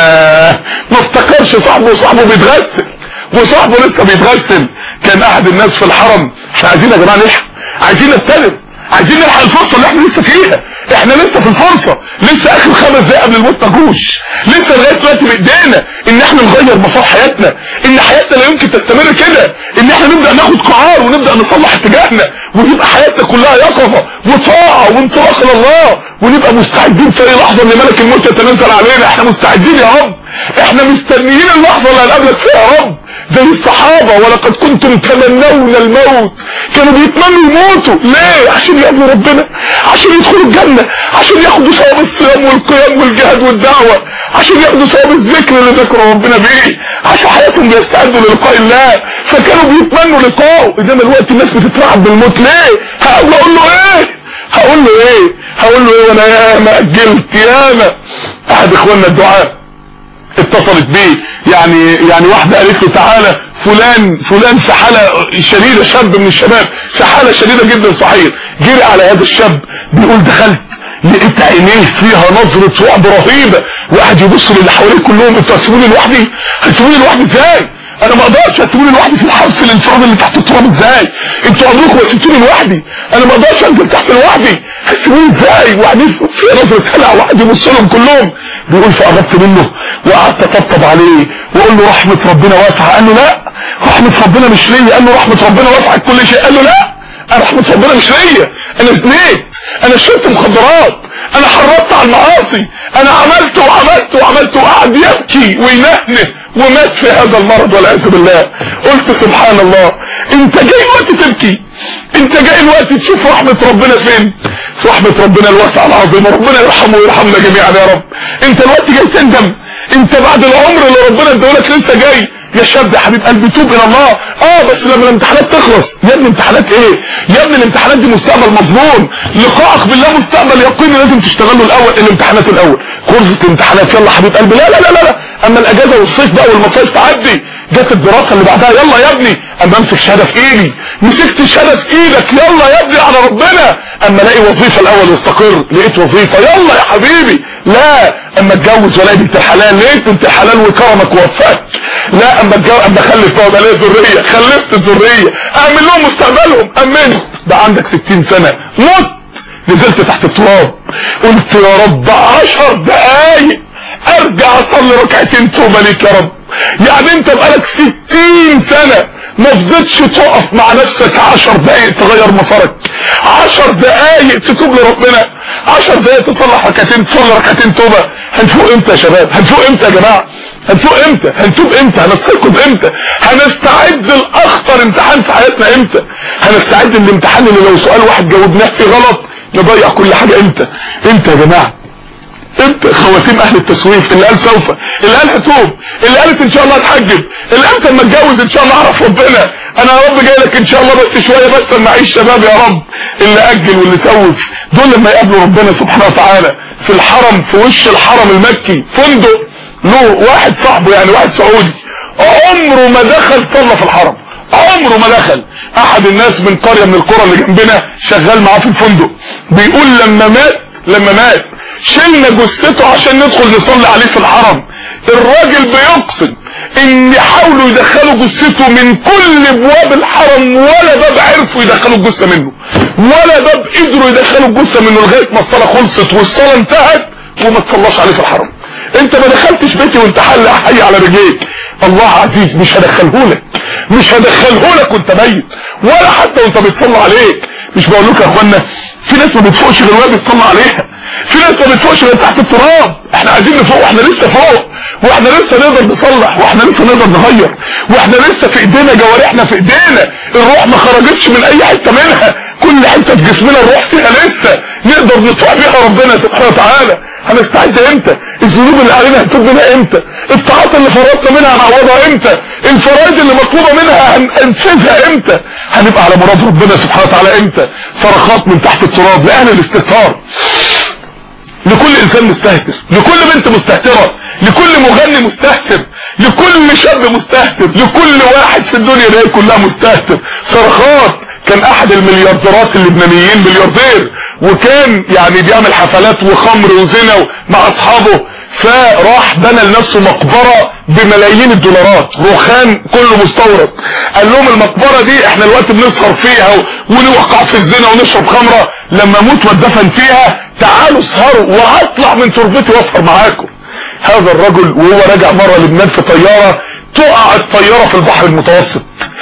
يا ما افتكرش صاحبه وصاحبه بيتغسل وصاحبه لسه بيتغسل كان احد الناس في الحرم احنا عايزين يا جماعه نلحق عايزين نستلم عايزين نلحق الفرصه اللي احنا لسه فيها احنا لسه في الفرصه لسه اخر خمس دقايق قبل الموت ما جوش لسه لغايه دلوقتي بايدينا ان احنا نغير مسار حياتنا ان حياتنا لا يمكن تستمر كده ان احنا نبدا ناخد قرار ونبدا نصلح اتجاهنا وتبقى حياتنا كلها يقظه وطاعه وانطلاق الى الله ونبقى مستعدين في اي لحظه ان ملك الموت يتنزل علينا احنا مستعدين يا رب احنا مستنيين اللحظه اللي هنقابلك فيها يا رب زي الصحابة ولقد كنتم تمنون الموت كانوا بيتمنوا يموتوا ليه عشان يقابلوا ربنا عشان يدخلوا الجنة عشان ياخدوا ثواب الصيام والقيام والجهاد والدعوة عشان ياخدوا ثواب الذكر اللي ذكروا ربنا بيه عشان حياتهم بيستعدوا للقاء الله فكانوا بيتمنوا لقاءه انما الوقت الناس بتترعب بالموت ليه هقول له ايه هقول له ايه هقول له ايه وانا ياما اجلت ياما احد اخواننا الدعاء اتصلت بيه يعني يعني واحدة قالت له تعالى فلان فلان في حالة شديدة شاب من الشباب في حالة شديدة جدا صحيح جري على هذا الشاب بيقول دخلت لقيت عينيه فيها نظرة رعب رهيبة وقعد يبص للي حواليه كلهم انتوا هتسيبوني لوحدي هتسيبوني لوحدي ازاي انا ما اقدرش هتسيبوني لوحدي في الحبس الانفراد اللي تحت التراب ازاي انتوا عمركم سبتوني لوحدي انا ما اقدرش انزل تحت لوحدي هتسيبوني ازاي وبعدين في نظرة هلع واحد يبص لهم كلهم بيقول فقربت منه وقعدت اطبطب عليه واقول له رحمة ربنا واسعة قال له لا رحمة ربنا مش ليا قال له رحمة ربنا واسعة كل شيء قال له لا انا رحمة ربنا مش ليا انا زنيت انا شربت مخدرات انا حرضت على المعاصي انا عملت وعملت وعملت وقعد يبكي وينهنه ومات في هذا المرض والعياذ بالله قلت سبحان الله انت جاي الوقت تبكي انت جاي الوقت تشوف رحمة ربنا فين في رحمة ربنا الواسعة العظيمة ربنا يرحمه ويرحمنا جميعا يا رب انت الوقت جاي تندم انت بعد العمر اللي ربنا ادولك لسه جاي يا شاب يا حبيب قلبي توب الى الله اه بس لما الامتحانات تخلص يا ابني امتحانات ايه يا ابني الامتحانات دي مستقبل مضمون لقائك بالله مستقبل يقيني لازم تشتغله الاول الامتحانات الاول كورس الامتحانات يلا حبيب قلبي لا لا لا لا, لا. اما الاجازه والصيف بقى والمصايف تعدي جت الدراسه اللي بعدها يلا يا ابني اما امسك شهاده في ايدي مسكت الشهاده في ايدك يلا يا ابني على ربنا اما الاقي وظيفه الاول واستقر لقيت وظيفه يلا يا حبيبي لا اما اتجوز والاقي بنت الحلال لقيت بنت الحلال وكرمك ووفاك لا اما اتجوز اما اخلف بقى وبقى ذريه خلفت الذريه اعمل لهم مستقبلهم امنت بقى عندك 60 سنه مت نزلت تحت التراب قلت يا رب عشر دقايق ارجع اصلي ركعتين توبه ليك يا رب يعني انت بقالك ستين سنة ما فضلتش تقف مع نفسك عشر دقايق تغير مسارك عشر دقايق تتوب لربنا عشر دقايق تصلح ركعتين تصلي ركعتين توبة هنفوق امتى يا شباب هنفوق امتى يا جماعة هنفوق امتى هنتوب امتى هنستيقظ امتى هنستعد لاخطر امتحان في حياتنا امتى هنستعد للامتحان اللي لو سؤال واحد جاوبناه فيه غلط نضيع كل حاجة امتى امتى يا جماعة انت خواتيم اهل التسويف اللي قال سوف اللي قال هتوب اللي قالت ان شاء الله هتحجب اللي قالت اما اتجوز ان شاء الله اعرف ربنا انا يا رب جاي لك ان شاء الله بس شويه بس اما اعيش شباب يا رب اللي اجل واللي سوف دول لما يقابلوا ربنا سبحانه وتعالى في الحرم في وش الحرم المكي فندق له واحد صاحبه يعني واحد سعودي عمره ما دخل صلى في الحرم عمره ما دخل احد الناس من قريه من القرى اللي جنبنا شغال معاه في الفندق بيقول لما مات لما مات شلنا جثته عشان ندخل نصلي عليه في الحرم الراجل بيقسم ان حاولوا يدخلوا جثته من كل ابواب الحرم ولا باب عرفوا يدخلوا الجثه منه ولا باب قدروا يدخلوا الجثه منه لغايه ما الصلاه خلصت والصلاه انتهت وما تصلاش عليه في الحرم انت ما دخلتش بيتي وانت حل حي على رجليك الله عزيز مش هدخلهولك مش هدخلهولك وانت ميت ولا حتى وانت بتصلى عليك مش بقول لكم يا اخوانا في ناس ما بتفوقش غير وهي بتصلى عليها في ناس ما بتفوقش غير تحت التراب احنا عايزين نفوق واحنا لسه فوق واحنا لسه نقدر نصلح واحنا لسه نقدر نغير واحنا لسه في ايدينا جوارحنا في ايدينا الروح ما خرجتش من اي حته منها كل حته في جسمنا الروح فيها لسه نقدر نطوع بيها ربنا سبحانه وتعالى هنستعد امتى الذنوب اللي علينا هتوب منها امتى الطاعات اللي فرطنا منها هنعوضها امتى الفرائض اللي مطلوبه منها هننفذها امتى هنبقى على مراد ربنا سبحانه وتعالى امتى صرخات من تحت التراب لاهل الاستهتار لكل انسان مستهتر لكل بنت مستهترة لكل مغني مستهتر لكل شاب مستهتر لكل واحد في الدنيا دي كلها مستهتر صرخات كان احد المليارديرات اللبنانيين ملياردير وكان يعني بيعمل حفلات وخمر وزنا مع اصحابه فراح بنى لنفسه مقبرة بملايين الدولارات رخام كله مستورد قال لهم المقبرة دي احنا الوقت بنسهر فيها ونوقع في الزنا ونشرب خمرة لما اموت واتدفن فيها تعالوا اسهروا وهطلع من تربتي واسهر معاكم هذا الرجل وهو راجع مرة لبنان في طيارة تقع الطيارة في البحر المتوسط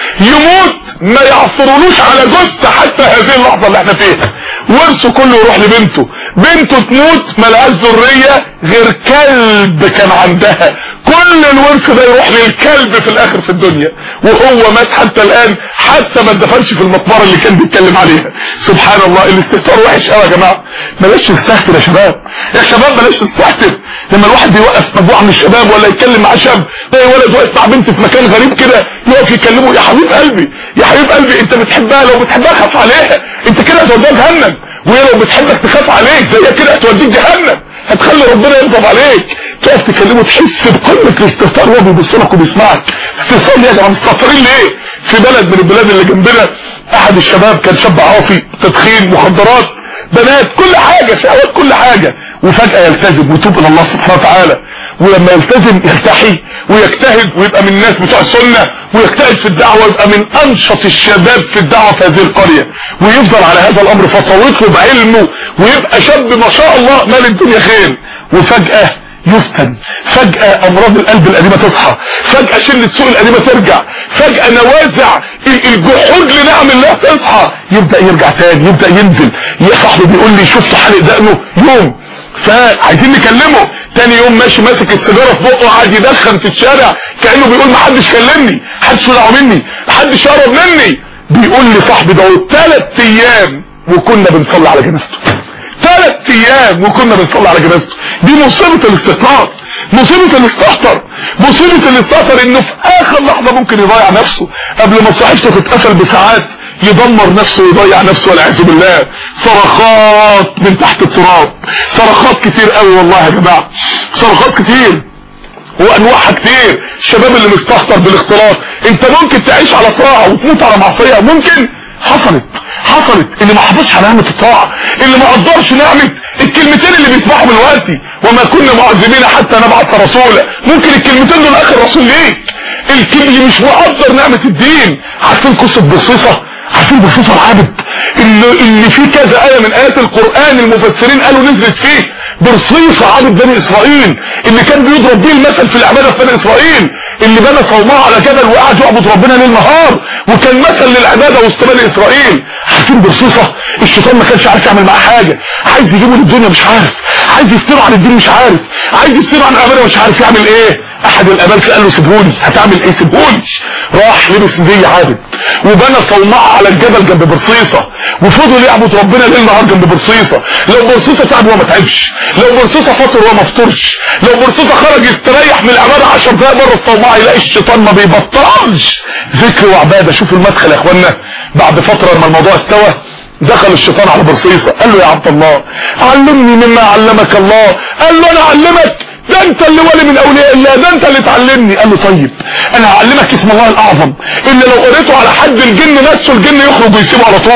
يموت ما يعثرونوش على جثة حتى هذه اللحظة اللي احنا فيها ورثه كله يروح لبنته بنته تموت ملهاش ذرية غير كلب كان عندها كل الورث ده يروح للكلب في الاخر في الدنيا وهو مات حتى الان حتى ما اتدفنش في المقبرة اللي كان بيتكلم عليها سبحان الله الاستهتار وحش قوي يا جماعة بلاش نستهتر يا شباب يا شباب بلاش نستهتر لما الواحد بيوقف مجموعة من الشباب ولا يتكلم مع شاب تلاقي ولد واقف مع بنت في مكان غريب كده يقف يكلمه يا حبيب قلبي يا حبيب قلبي انت بتحبها لو بتحبها خاف عليها انت كده هتوديها جهنم وهي لو بتحبك تخاف عليك زي كده هتوديك جهنم هتخلي ربنا يغضب عليك تقف تكلمه تحس بقمه الاستهتار وهو بيبص لك وبيسمعك استهتار ليه يا جماعه مستهترين ليه في بلد من البلاد اللي جنبنا احد الشباب كان شاب عاصي تدخين مخدرات بنات كل حاجه شهوات كل حاجه وفجاه يلتزم ويتوب الى الله سبحانه وتعالى ولما يلتزم يلتحي ويجتهد ويبقى من الناس بتوع السنه ويجتهد في الدعوه ويبقى من انشط الشباب في الدعوه في هذه القريه ويفضل على هذا الامر فتره ويطلب علمه ويبقى شاب ما شاء الله مال الدنيا خير وفجاه يفتن فجأة امراض القلب القديمة تصحى فجأة شلة سوء القديمة ترجع فجأة نوازع الجحود لنعم الله تصحى يبدأ يرجع تاني يبدأ ينزل يا صاحبي بيقول لي شفت حالق دقنه يوم فعايزين نكلمه تاني يوم ماشي ماسك السيجاره في بقه قاعد يدخن في الشارع كانه بيقول ما حدش كلمني محدش يدعو مني محدش يقرب مني بيقول لي صاحبي ده ثلاث ايام وكنا بنصلي على جنازته ثلاث ايام وكنا بنصلي على جنازته دي مصيبه الاستهتار مصيبه الاستهتر مصيبه الاستهتر انه في اخر لحظه ممكن يضيع نفسه قبل ما صحيفته تتقفل بساعات يدمر نفسه ويضيع نفسه والعياذ بالله صرخات من تحت التراب صرخات كتير قوي والله يا جماعه صرخات كتير وانواعها كتير الشباب اللي مستهتر بالاختلاط انت ممكن تعيش على طاعه وتموت على معصيه ممكن حصلت حصلت اللي ما حافظش على نعمه الطاعه اللي ما قدرش نعمه الكلمتين اللي بيسمعهم دلوقتي وما كنا معذبين حتى نبعث رسولا ممكن الكلمتين دول اخر رسول ليك اللي مش مقدر نعمه الدين عارفين قصه بصيصه عارفين بصيصه العبد اللي, اللي فيه كذا ايه من ايات القران المفسرين قالوا نزلت فيه برصيصة عبد بني اسرائيل اللي كان بيضرب بيه المثل في العبادة في بني اسرائيل اللي بنى صومعه على جبل وقعد يعبد ربنا ليل نهار وكان مثل للعبادة وسط بني اسرائيل عارفين برصيصة الشيطان ما كانش عارف يعمل معاه حاجة عايز يجيبه للدنيا مش عارف عايز يفتره عن الدين مش عارف عايز يفتره عن العبادة مش عارف يعمل ايه احد الابالسه قال له سيبهولي هتعمل ايه سيبهولي راح لبس زي عابد وبنى صومعه على الجبل جنب برصيصه وفضل يعبد ربنا ليل نهار جنب برصيصه لو برصيصه تعب هو ما تعبش لو برصيصه فطر هو ما فطرش لو برصيصه خرج يستريح من العباده 10 دقايق بره الصومعه يلاقي الشيطان ما بيبطلش ذكر وعباده شوفوا المدخل يا اخوانا بعد فتره لما الموضوع استوى دخل الشيطان على برصيصه قال له يا عبد الله علمني مما علمك الله قال له انا اعلمك ده انت اللي ولي من اولياء الله ده انت اللي تعلمني قال له طيب انا هعلمك اسم الله الاعظم اللي لو قريته على حد الجن نفسه الجن يخرج ويسيبه على طول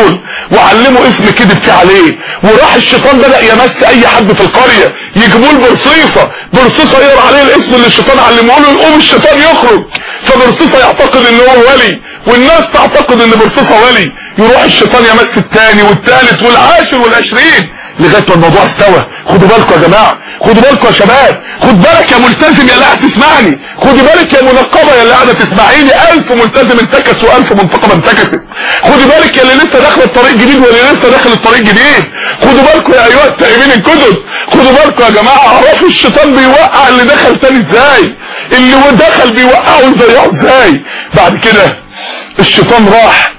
وعلمه اسم كذب فيه عليه وراح الشيطان بدأ يمس اي حد في القرية يجيبوا له برصيصة برصيصة يقرا عليه الاسم اللي الشيطان علمه له يقوم الشيطان يخرج فبرصيصة يعتقد ان هو ولي والناس تعتقد ان برصيصة ولي يروح الشيطان يمس الثاني والثالث والعاشر والعشرين لغايه ما الموضوع استوى خدوا بالكم يا جماعه خدوا بالكم يا شباب خد بالك يا ملتزم يا اللي قاعد تسمعني خدي بالك يا منقبه يا اللي قاعده تسمعيني ألف ملتزم انتكس وألف منتقبه انتكست خدي بالك يا اللي لسه داخل الطريق جديد واللي لسه داخل الطريق جديد خدوا بالكم يا ايها التائبين الجدد خدوا بالكم يا جماعه اعرفوا الشيطان بيوقع اللي دخل تاني ازاي اللي هو دخل بيوقعه ويضيعه ازاي بعد كده الشيطان راح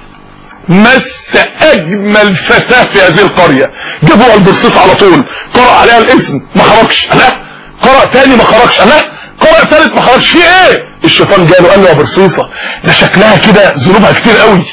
مس اجمل فتاة في هذه القرية جابوها البرصيص على طول قرأ عليها الاسم ما خرجش لا قرأ تاني ما خرجش لا قرأ تالت ما خرجش في ايه الشيطان جاله قال له يا برصيصة ده شكلها كده ذنوبها كتير قوي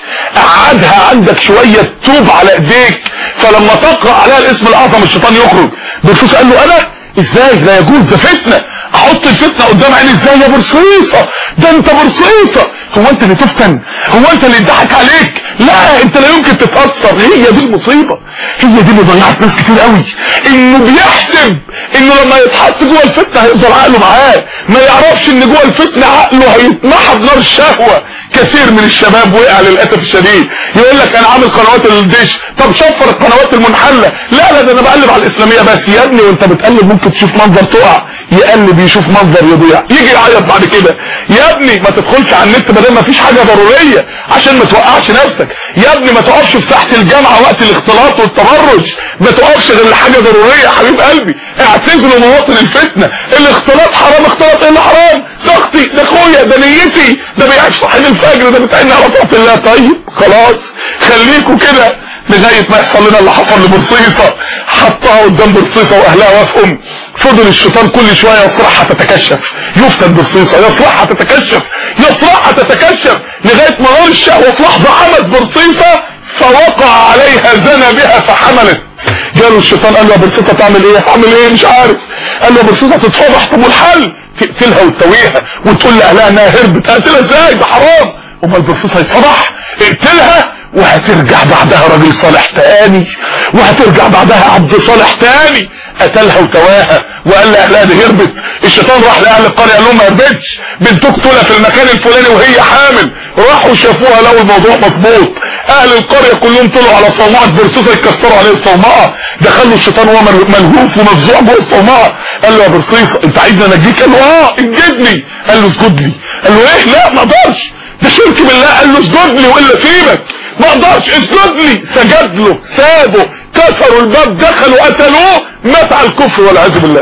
قعدها عندك شوية توب على ايديك فلما تقرأ عليها الاسم الاعظم الشيطان يخرج برصيصة قال له انا ازاي لا يجوز ده فتنة احط الفتنة قدام عيني ازاي يا برصيصة ده انت برصيصة هو انت اللي تفتن هو انت اللي يضحك عليك لا انت لا يمكن تتأثر هي دي المصيبة هي دي اللي ضيعت ناس كتير قوي انه بيحسب انه لما يتحط جوه الفتنة هيفضل عقله معاه ما يعرفش ان جوه الفتنة عقله هيتمحى بنار الشهوة كثير من الشباب وقع للاسف الشديد يقول لك انا عامل قنوات الدش طب شفر القنوات المنحلة لا لا ده انا بقلب على الاسلامية بس يا ابني وانت بتقلب ممكن تشوف منظر تقع يقلب يشوف منظر يضيع يجي يعيط بعد كده يا ابني ما تدخلش على النت بدل ما فيش حاجة ضرورية عشان ما توقعش نفسك يا ابني ما تقفش في ساحة الجامعة وقت الاختلاط والتبرج ما تقفش غير لحاجة ضرورية يا حبيب قلبي اعتزلوا مواطن الفتنة الاختلاط حرام اختلاط ايه اللي حرام ده اختي ده اخويا ده نيتي ده بيعيش صحيح الفجر ده بتعين على طاعة الله طيب خلاص خليكوا كده لغاية ما يحصل لنا اللي حصل لبرصيصة حطها قدام برصيصة واهلها وافقوا فضل الشيطان كل شوية يصرحها تتكشف يفتن برصيصة يصرحها تتكشف يصرحها تتكشف لغاية ما نار الشهوة في لحظة عمت برصيصة فوقع عليها زنى بها فحملت جاله الشيطان قال له يا برصيصة تعمل ايه تعمل ايه مش عارف قال له يا برصيصة تتفضح طب والحل تقتلها وتسويها وتقول لاهلها انها هربت اقتلها ازاي ده حرام امال برصيصة هيتفضح اقتلها وهترجع بعدها راجل صالح تاني وهترجع بعدها عبد صالح تاني قتلها وتواها وقال لاهلها دي هربت الشيطان راح لاهل القريه قال لهم ما هربتش بنتك طلع في المكان الفلاني وهي حامل راحوا شافوها لقوا الموضوع مظبوط اهل القريه كلهم طلعوا على صومعه برصيصه يكسروا عليه الصومعه دخلوا الشيطان وهو ملهوف ومفزوع جوه الصومعه قال له يا برصيصه انت عايزني انجيك قال له اه انجدني قال له اسجد لي قال له ايه لا ما اقدرش ده شرك بالله قال له اسجد لي والا سيبك ما اقدرش اسجد لي سجد له سابه كسروا الباب دخلوا قتلوه مات على الكفر والعياذ بالله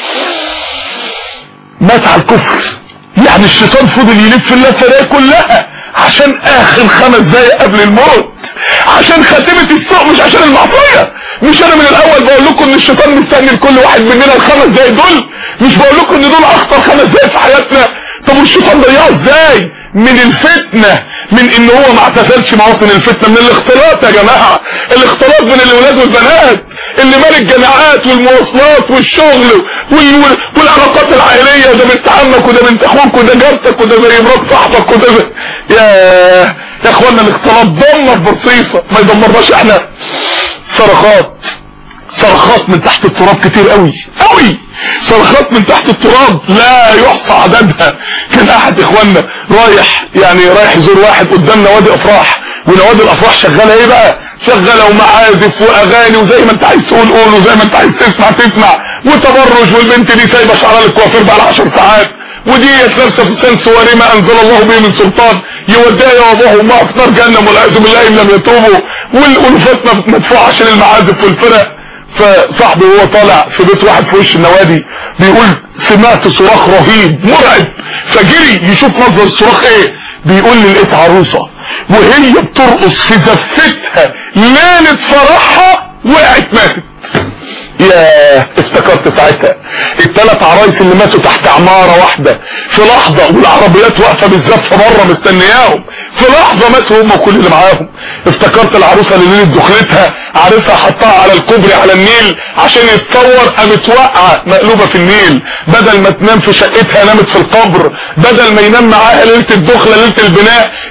مات على الكفر يعني الشيطان فضل يلف اللفه دي كلها عشان اخر خمس دقايق قبل الموت عشان خاتمه السوق مش عشان المعصيه مش انا من الاول بقول لكم ان الشيطان مستني لكل واحد مننا الخمس دقايق دول مش بقول لكم ان دول اخطر خمس دقايق في حياتنا طب والشيطان ضيعه ازاي من الفتنة من ان هو ما اعتزلش مواطن الفتنة من الاختلاط يا جماعة الاختلاط بين الاولاد والبنات اللي مال الجامعات والمواصلات والشغل وال... والعلاقات العائلية ده بنت عمك وده بنت اخوك وده جارتك وده زي مرات صاحبك وده زي... يا يا اخوانا الاختلاط دمر برصيصة ما يدمرناش احنا صرخات صرخات من تحت التراب كتير قوي قوي صرخات من تحت التراب لا يحصى عددها كان احد اخواننا رايح يعني رايح يزور واحد قدام نوادي افراح ونوادي الافراح شغاله ايه بقى شغاله ومعازف واغاني وزي ما انت عايز تقول قول وزي ما انت عايز تسمع تسمع وتبرج والبنت دي سايبه شعرها للكوافير بقى لها 10 ساعات ودي لابسه فستان سواري ما انزل الله به من سلطان يوديها يا ابوها وما في نار جهنم والعياذ بالله ان لم يتوبوا والالفات مدفوعه عشان المعازف والفرق فصاحبي وهو طالع في بيت واحد في وش النوادي بيقول سمعت صراخ رهيب مرعب فجري يشوف مصدر الصراخ ايه بيقول لي لقيت عروسة وهي بترقص في زفتها ليلة فرحها وقعت ماتت ياه افتكرت ساعتها الثلاث عرايس اللي ماتوا تحت عمارة واحدة في لحظة والعربيات واقفة بالزفة بره مستنياهم في لحظة ماتوا هم وكل اللي معاهم افتكرت العروسة اللي ليلة دخلتها عارفها حطها على الكوبري على النيل عشان يتصور قامت واقعة مقلوبة في النيل بدل ما تنام في شقتها نامت في القبر بدل ما ينام معاها ليلة الدخلة ليلة البناء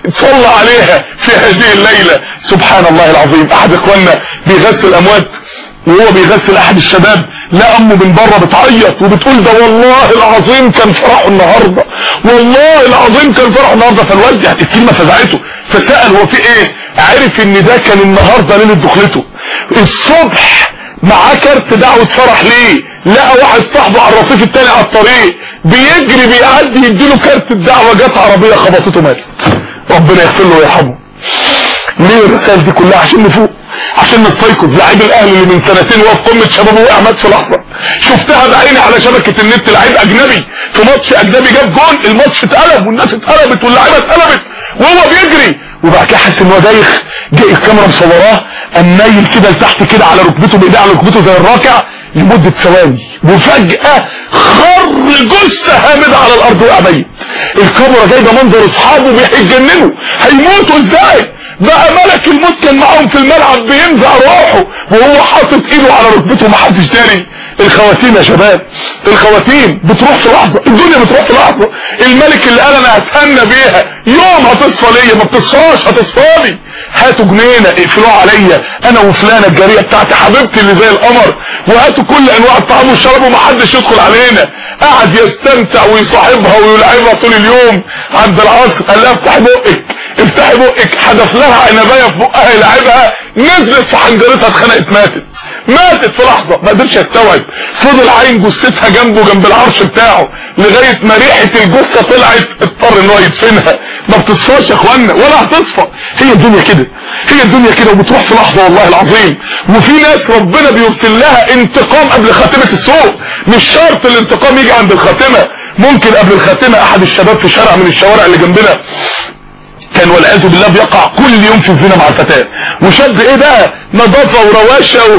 صلى عليها في هذه الليلة سبحان الله العظيم احد اخواننا بيغسل اموات وهو بيغسل احد الشباب لا امه من بره بتعيط وبتقول ده والله العظيم كان فرحه النهارده والله العظيم كان فرحه النهارده فالوالد يعني الكلمه فزعته فسال هو في ايه عرف ان ده كان النهارده ليله دخلته الصبح معاه كارت دعوة فرح ليه لقى واحد صاحبه على الرصيف التاني على الطريق بيجري بيعدي يديله كارت الدعوة جت عربية خبطته مات ربنا يغفر له ويرحمه ليه الرسالة دي كلها عشان نفوق عشان نستيقظ لعيب الاهلي اللي من سنتين وقف قمه شبابه وقع مات في لحظه شفتها بعيني على شبكه النت لعيب اجنبي في ماتش اجنبي جاب جون الماتش اتقلب والناس اتقلبت واللعيبه اتقلبت وهو بيجري وبعد كده حس ان هو دايخ جاي الكاميرا مصوراه قام نايل كده لتحت كده على ركبته بايديه على ركبته زي الراكع لمده ثواني وفجاه خر جثه هامده على الارض وقع ميت الكاميرا جايبه منظر اصحابه بيتجننوا هيموتوا ازاي بقى ملك الموت كان معاهم في الملعب بينزع روحه وهو حاطط ايده على ركبته محدش داري الخواتيم يا شباب الخواتيم بتروح في لحظه الدنيا بتروح في لحظه الملك اللي قال انا هتهنى بيها يوم هتصفى ليا ما بتصفاش هتصفالي هاتوا جنينه اقفلوها عليا انا وفلانه الجاريه بتاعتي حبيبتي اللي زي القمر وهاتوا كل انواع الطعام والشراب ومحدش يدخل علينا قعد يستمتع ويصاحبها ويلعبها طول اليوم عند العصر قال لها افتحي بقك افتحي بقك حدف لها عنبايه في بقها يلعبها نزلت في حنجرتها اتخنقت ماتت ماتت في لحظة ما قدرش يستوعب فضل عين جثتها جنبه جنب العرش بتاعه لغاية ما ريحة الجثة طلعت اضطر ان هو يدفنها ما بتصفاش يا اخوانا ولا هتصفى هي الدنيا كده هي الدنيا كده وبتروح في لحظة والله العظيم وفي ناس ربنا بيرسل لها انتقام قبل خاتمة السوق مش شرط الانتقام يجي عند الخاتمة ممكن قبل الخاتمة احد الشباب في شارع من الشوارع اللي جنبنا كان والعياذ بالله بيقع كل يوم في الزنا مع الفتاة وشاب ايه بقى نظافة ورواشة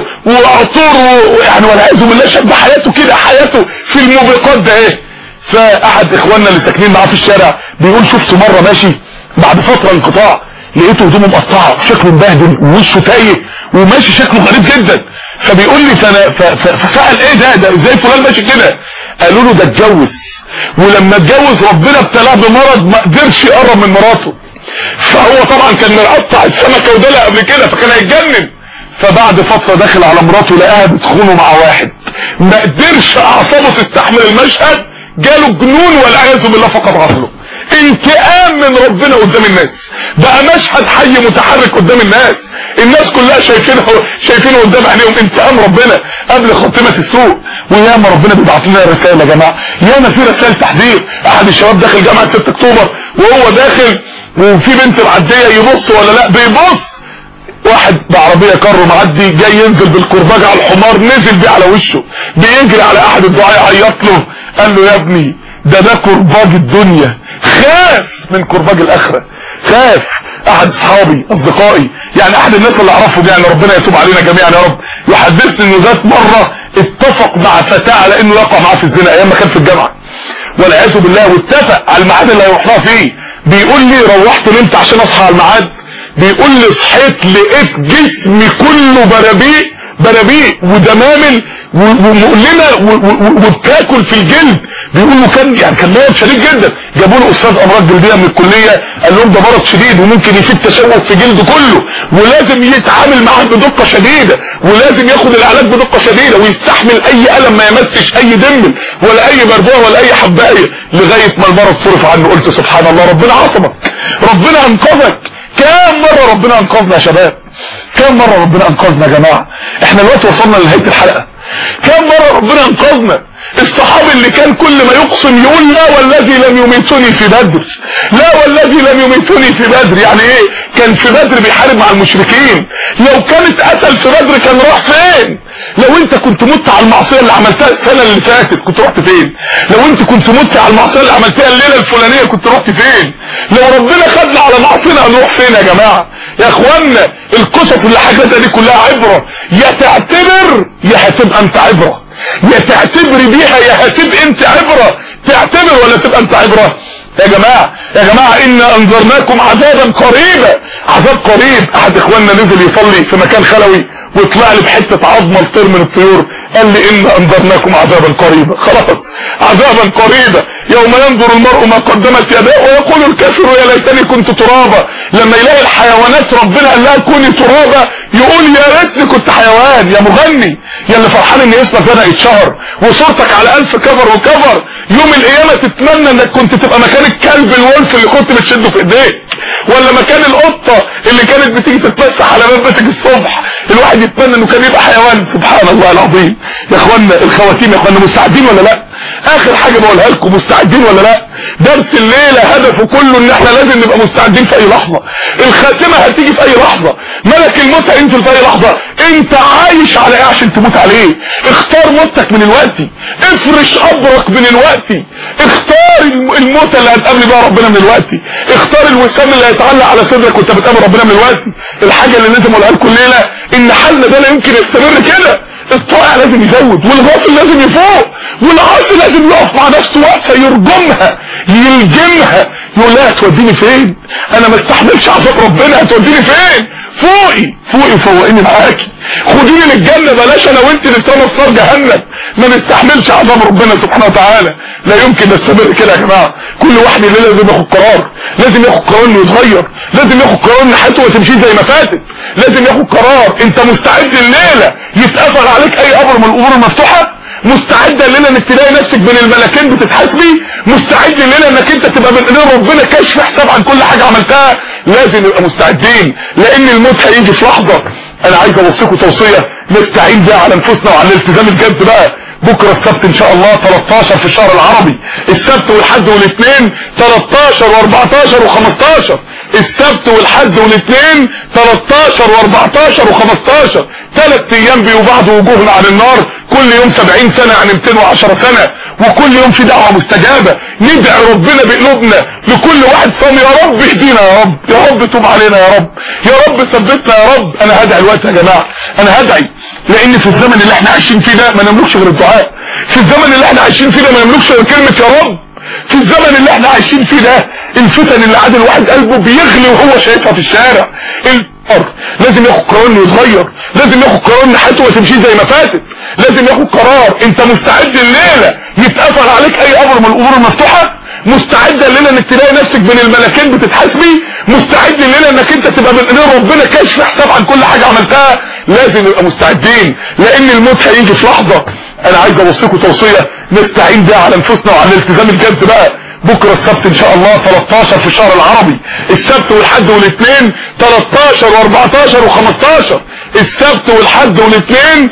وعطور ويعني والعياذ بالله شاب حياته كده حياته في الموبقات ده ايه فاحد اخواننا اللي ساكنين معاه في الشارع بيقول شفته مرة ماشي بعد فترة انقطاع لقيته هدومه مقطعة شكله مبهدل ووشه تايه وماشي شكله غريب جدا فبيقول لي فانا فسأل ايه ده ده ازاي فلان ماشي كده قالوا له ده اتجوز ولما اتجوز ربنا ابتلاه بمرض ما قدرش يقرب من مراته فهو طبعا كان مقطع السمكه ودلع قبل كده فكان هيتجنن فبعد فتره داخل على مراته لقاها بتخونه مع واحد ما قدرش اعصابه تستحمل المشهد جاله جنون والعياذ بالله فقد عقله انتقام من ربنا قدام الناس بقى مشهد حي متحرك قدام الناس الناس كلها شايفينه شايفينه قدام عينيهم انتقام ربنا قبل خاتمه السوء وياما ربنا بيبعت لنا رسائل يا جماعه ياما في رسائل تحذير احد الشباب داخل جامعه 6 اكتوبر وهو داخل وفي بنت معديه يبص ولا لا بيبص واحد بعربية كره معدي جاي ينزل بالكرباج على الحمار نزل بيه على وشه بيجري على احد الدعاء يعيط له قال له يا ابني ده ده كرباج الدنيا خاف من كرباج الاخرة خاف احد اصحابي اصدقائي يعني احد الناس اللي اعرفهم يعني ربنا يتوب علينا جميعا يا رب يحدثني انه ذات مرة اتفق مع فتاة على انه يقع معاه في الزنا ايام ما كان في الجامعة والعياذ بالله واتفق على الميعاد اللي هيروح لها فيه بيقول لي روحت نمت عشان اصحى على الميعاد بيقول لي صحيت لقيت جسمي كله برابيق برابيق ودمامل ومؤلمه وبتاكل في الجلد بيقولوا كان يعني كان مرض شديد جدا جابوا له استاذ امراض جلديه من الكليه قال لهم ده مرض شديد وممكن يسيب تشوه في جلده كله ولازم يتعامل معاه بدقه شديده ولازم ياخد العلاج بدقه شديده ويستحمل اي الم ما يمسش اي دم ولا اي بربوه ولا اي حبايه لغايه ما المرض صرف عنه قلت سبحان الله ربنا عصمك ربنا انقذك كام مرة ربنا انقذنا يا شباب كام مرة ربنا انقذنا يا جماعة احنا دلوقتي وصلنا لنهاية الحلقة كام مرة ربنا انقذنا الصحابي اللي كان كل ما يقسم يقول لا والذي لم يميتني في بدر لا والذي لم يميتني في بدر يعني ايه كان في بدر بيحارب مع المشركين لو كان اتقتل في بدر كان راح فين لو انت كنت مت على المعصيه اللي عملتها السنه اللي فاتت كنت رحت فين لو انت كنت مت على المعصيه اللي عملتها الليله الفلانيه كنت رحت فين لو ربنا خدنا على معصينا هنروح فين يا جماعه يا اخوانا القصص اللي حكيتها دي كلها عبره يا تعتبر يا هتبقى انت عبره يا تعتبري بيها يا هتبقى انت عبره تعتبر ولا تبقى انت عبره يا جماعة يا جماعة إنا أنذرناكم عذابا قريبا عذاب قريب أحد إخواننا نزل يصلي في مكان خلوي وطلع لي بحتة عظمة لطير من الطيور قال لي إنا أنذرناكم عذابا قريبا خلاص عذابا قريبا يوم ينظر المرء ما قدمت يداه ويقول الكافر يا ليتني كنت ترابا لما يلاقي الحيوانات ربنا قال لها كوني ترابا يقول يا ريتني كنت حيوان يا مغني يا اللي فرحان ان اسمك بدا يتشهر وصورتك على الف كفر وكفر يوم القيامه تتمنى انك كنت تبقى مكان الكلب الولف اللي كنت بتشده في ايديك ولا مكان القطه اللي كانت بتيجي تتمسح على باب بيتك الصبح الواحد يتمنى انه كان يبقى حيوان سبحان الله العظيم يا اخوانا الخواتيم يا اخوانا مستعدين ولا لا اخر حاجه بقولها لكم مستعدين ولا لا درس الليله هدفه كله ان احنا لازم نبقى مستعدين في اي لحظه الخاتمه هتيجي في اي لحظه ملك الموت هينزل في اي لحظه انت عايش على ايه عشان تموت عليه اختار موتك من الوقت افرش قبرك من الوقت اختار الموت اللي هتقابل بيها ربنا من الوقت اختار الوسام اللي هيتعلق على صدرك وانت بتقابل ربنا من الوقت الحاجه اللي لازم اقولها لكم الليله ان حالنا ده لا يمكن يستمر كده الطائع لازم يزود والغافل لازم يفوق والعاصي لازم يقف مع نفسه وقفه يرجمها يلجمها يقول لها هتوديني فين انا ما استحملش عذاب ربنا هتوديني فين فوقي فوقي فوقيني معاكي خديني للجنه بلاش انا وانت نترمى في نار جهنم ما نستحملش عذاب ربنا سبحانه وتعالى لا يمكن نستمر كده يا جماعه كل واحد الليله لازم ياخد قرار لازم ياخد قرار انه يتغير لازم ياخد قرار ان حياته ما تمشيش زي ما فاتت لازم ياخد قرار انت مستعد الليله يتقفل عليك اي امر من الامور المفتوحه مستعد الليله انك تلاقي نفسك بين الملكين بتتحاسبي مستعد الليله انك انت تبقى بين ايدين ربنا كاشف حساب عن كل حاجه عملتها لازم نبقى مستعدين لان الموت هيجي في لحظه انا عايز اوصيكم توصيه نستعين بيها على انفسنا وعلى الالتزام الجد بقى بكره السبت ان شاء الله 13 في الشهر العربي السبت والحد والاثنين 13 و14 و15 السبت والحد والاثنين 13 و14 و15 ثلاث ايام بيبعد وجوهنا عن النار كل يوم 70 سنة يعني 210 سنة وكل يوم في دعوة مستجابة ندعي ربنا بقلوبنا لكل واحد صام يا رب اهدينا يا رب يا رب توب علينا يا رب يا رب ثبتنا يا رب انا هدعي الوقت يا جماعة انا هدعي لان في الزمن اللي احنا عايشين فيه ده ما نملكش غير الدعاء في الزمن اللي احنا عايشين فيه ده ما نملكش غير كلمة يا رب في الزمن اللي احنا عايشين فيه ده الفتن اللي عاد الواحد قلبه بيغلي وهو شايفها في الشارع القرار لازم ياخد قرار انه يتغير لازم ياخد قرار ان حياته ما تمشيش زي ما فاتت لازم ياخد قرار انت مستعد الليله يتقفل عليك اي امر من الامور المفتوحه مستعد الليله انك تلاقي نفسك بين الملكين بتتحاسبي مستعد الليله انك انت تبقى بين ايدين ربنا كاشف حساب عن كل حاجه عملتها لازم نبقى مستعدين لان الموت هيجي في لحظه انا عايز اوصيكم توصيه نستعين بيها على انفسنا وعلى الالتزام الجد بقى بكرة السبت ان شاء الله 13 في الشهر العربي السبت والحد والاثنين 13 و14 و15 السبت والحد والاثنين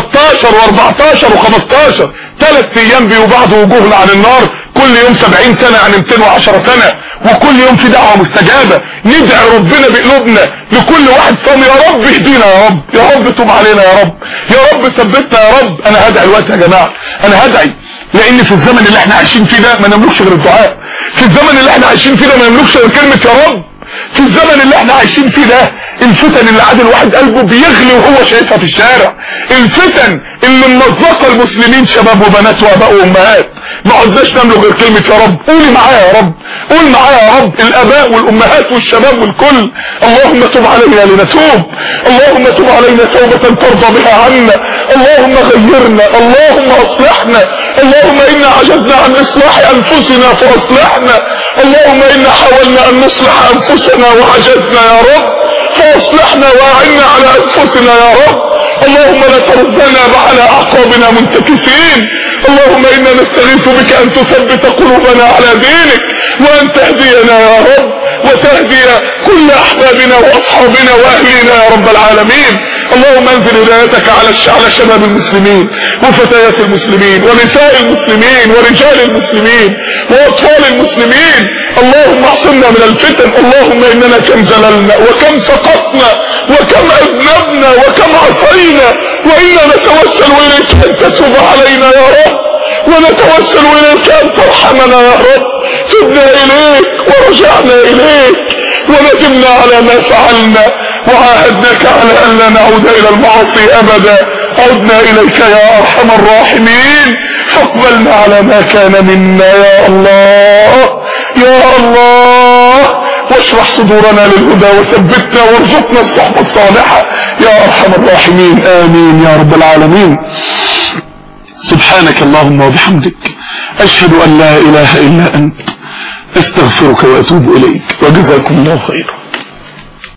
13 و14 و15 ثلاث ايام بيبعد وجوهنا عن النار كل يوم 70 سنة يعني 210 سنة وكل يوم في دعوة مستجابة ندعي ربنا بقلوبنا لكل واحد صام يا رب اهدينا يا رب يا رب توب علينا يا رب يا رب ثبتنا يا رب انا هدعي الوقت يا جماعة انا هدعي لان في الزمن اللي احنا عايشين فيه ده ما نملكش غير الدعاء في الزمن اللي احنا عايشين فيه ده ما نملكش غير كلمة يا رب في الزمن اللي احنا عايشين فيه ده الفتن اللي عاد الواحد قلبه بيغلي وهو شايفها في الشارع الفتن اللي ممزقه المسلمين شباب وبنات واباء وامهات ما عدناش نملك غير كلمة يا رب قولي معايا يا رب قول معايا يا رب الاباء والامهات والشباب والكل اللهم تب علينا لنتوب اللهم تب علينا توبة ترضى بها عنا اللهم غيرنا اللهم اصلحنا اللهم انا عجزنا عن اصلاح انفسنا فاصلحنا اللهم انا حاولنا ان نصلح انفسنا وعجزنا يا رب فاصلحنا واعنا على انفسنا يا رب اللهم لا تردنا على اعقابنا منتكسين اللهم انا نستغيث بك ان تثبت قلوبنا على دينك وان تهدينا يا رب وتهدي كل احبابنا واصحابنا واهلنا يا رب العالمين اللهم انزل هدايتك على على شباب المسلمين وفتيات المسلمين ونساء المسلمين ورجال المسلمين واطفال المسلمين اللهم اعصمنا من الفتن اللهم اننا كم زللنا وكم سقطنا وكم اذنبنا وكم عصينا وانا نتوسل اليك ان تتوب علينا يا رب ونتوسل اليك ان ترحمنا يا رب تبنا اليك ورجعنا اليك وندمنا على ما فعلنا وعاهدناك على ان لا نعود الى المعاصي ابدا عدنا اليك يا ارحم الراحمين فاقبلنا على ما كان منا يا الله يا الله واشرح صدورنا للهدى وثبتنا وارزقنا الصحبة الصالحة يا ارحم الراحمين امين يا رب العالمين سبحانك اللهم وبحمدك أشهد أن لا إله إلا أنت أستغفرك وأتوب إليك وجزاكم الله خيرا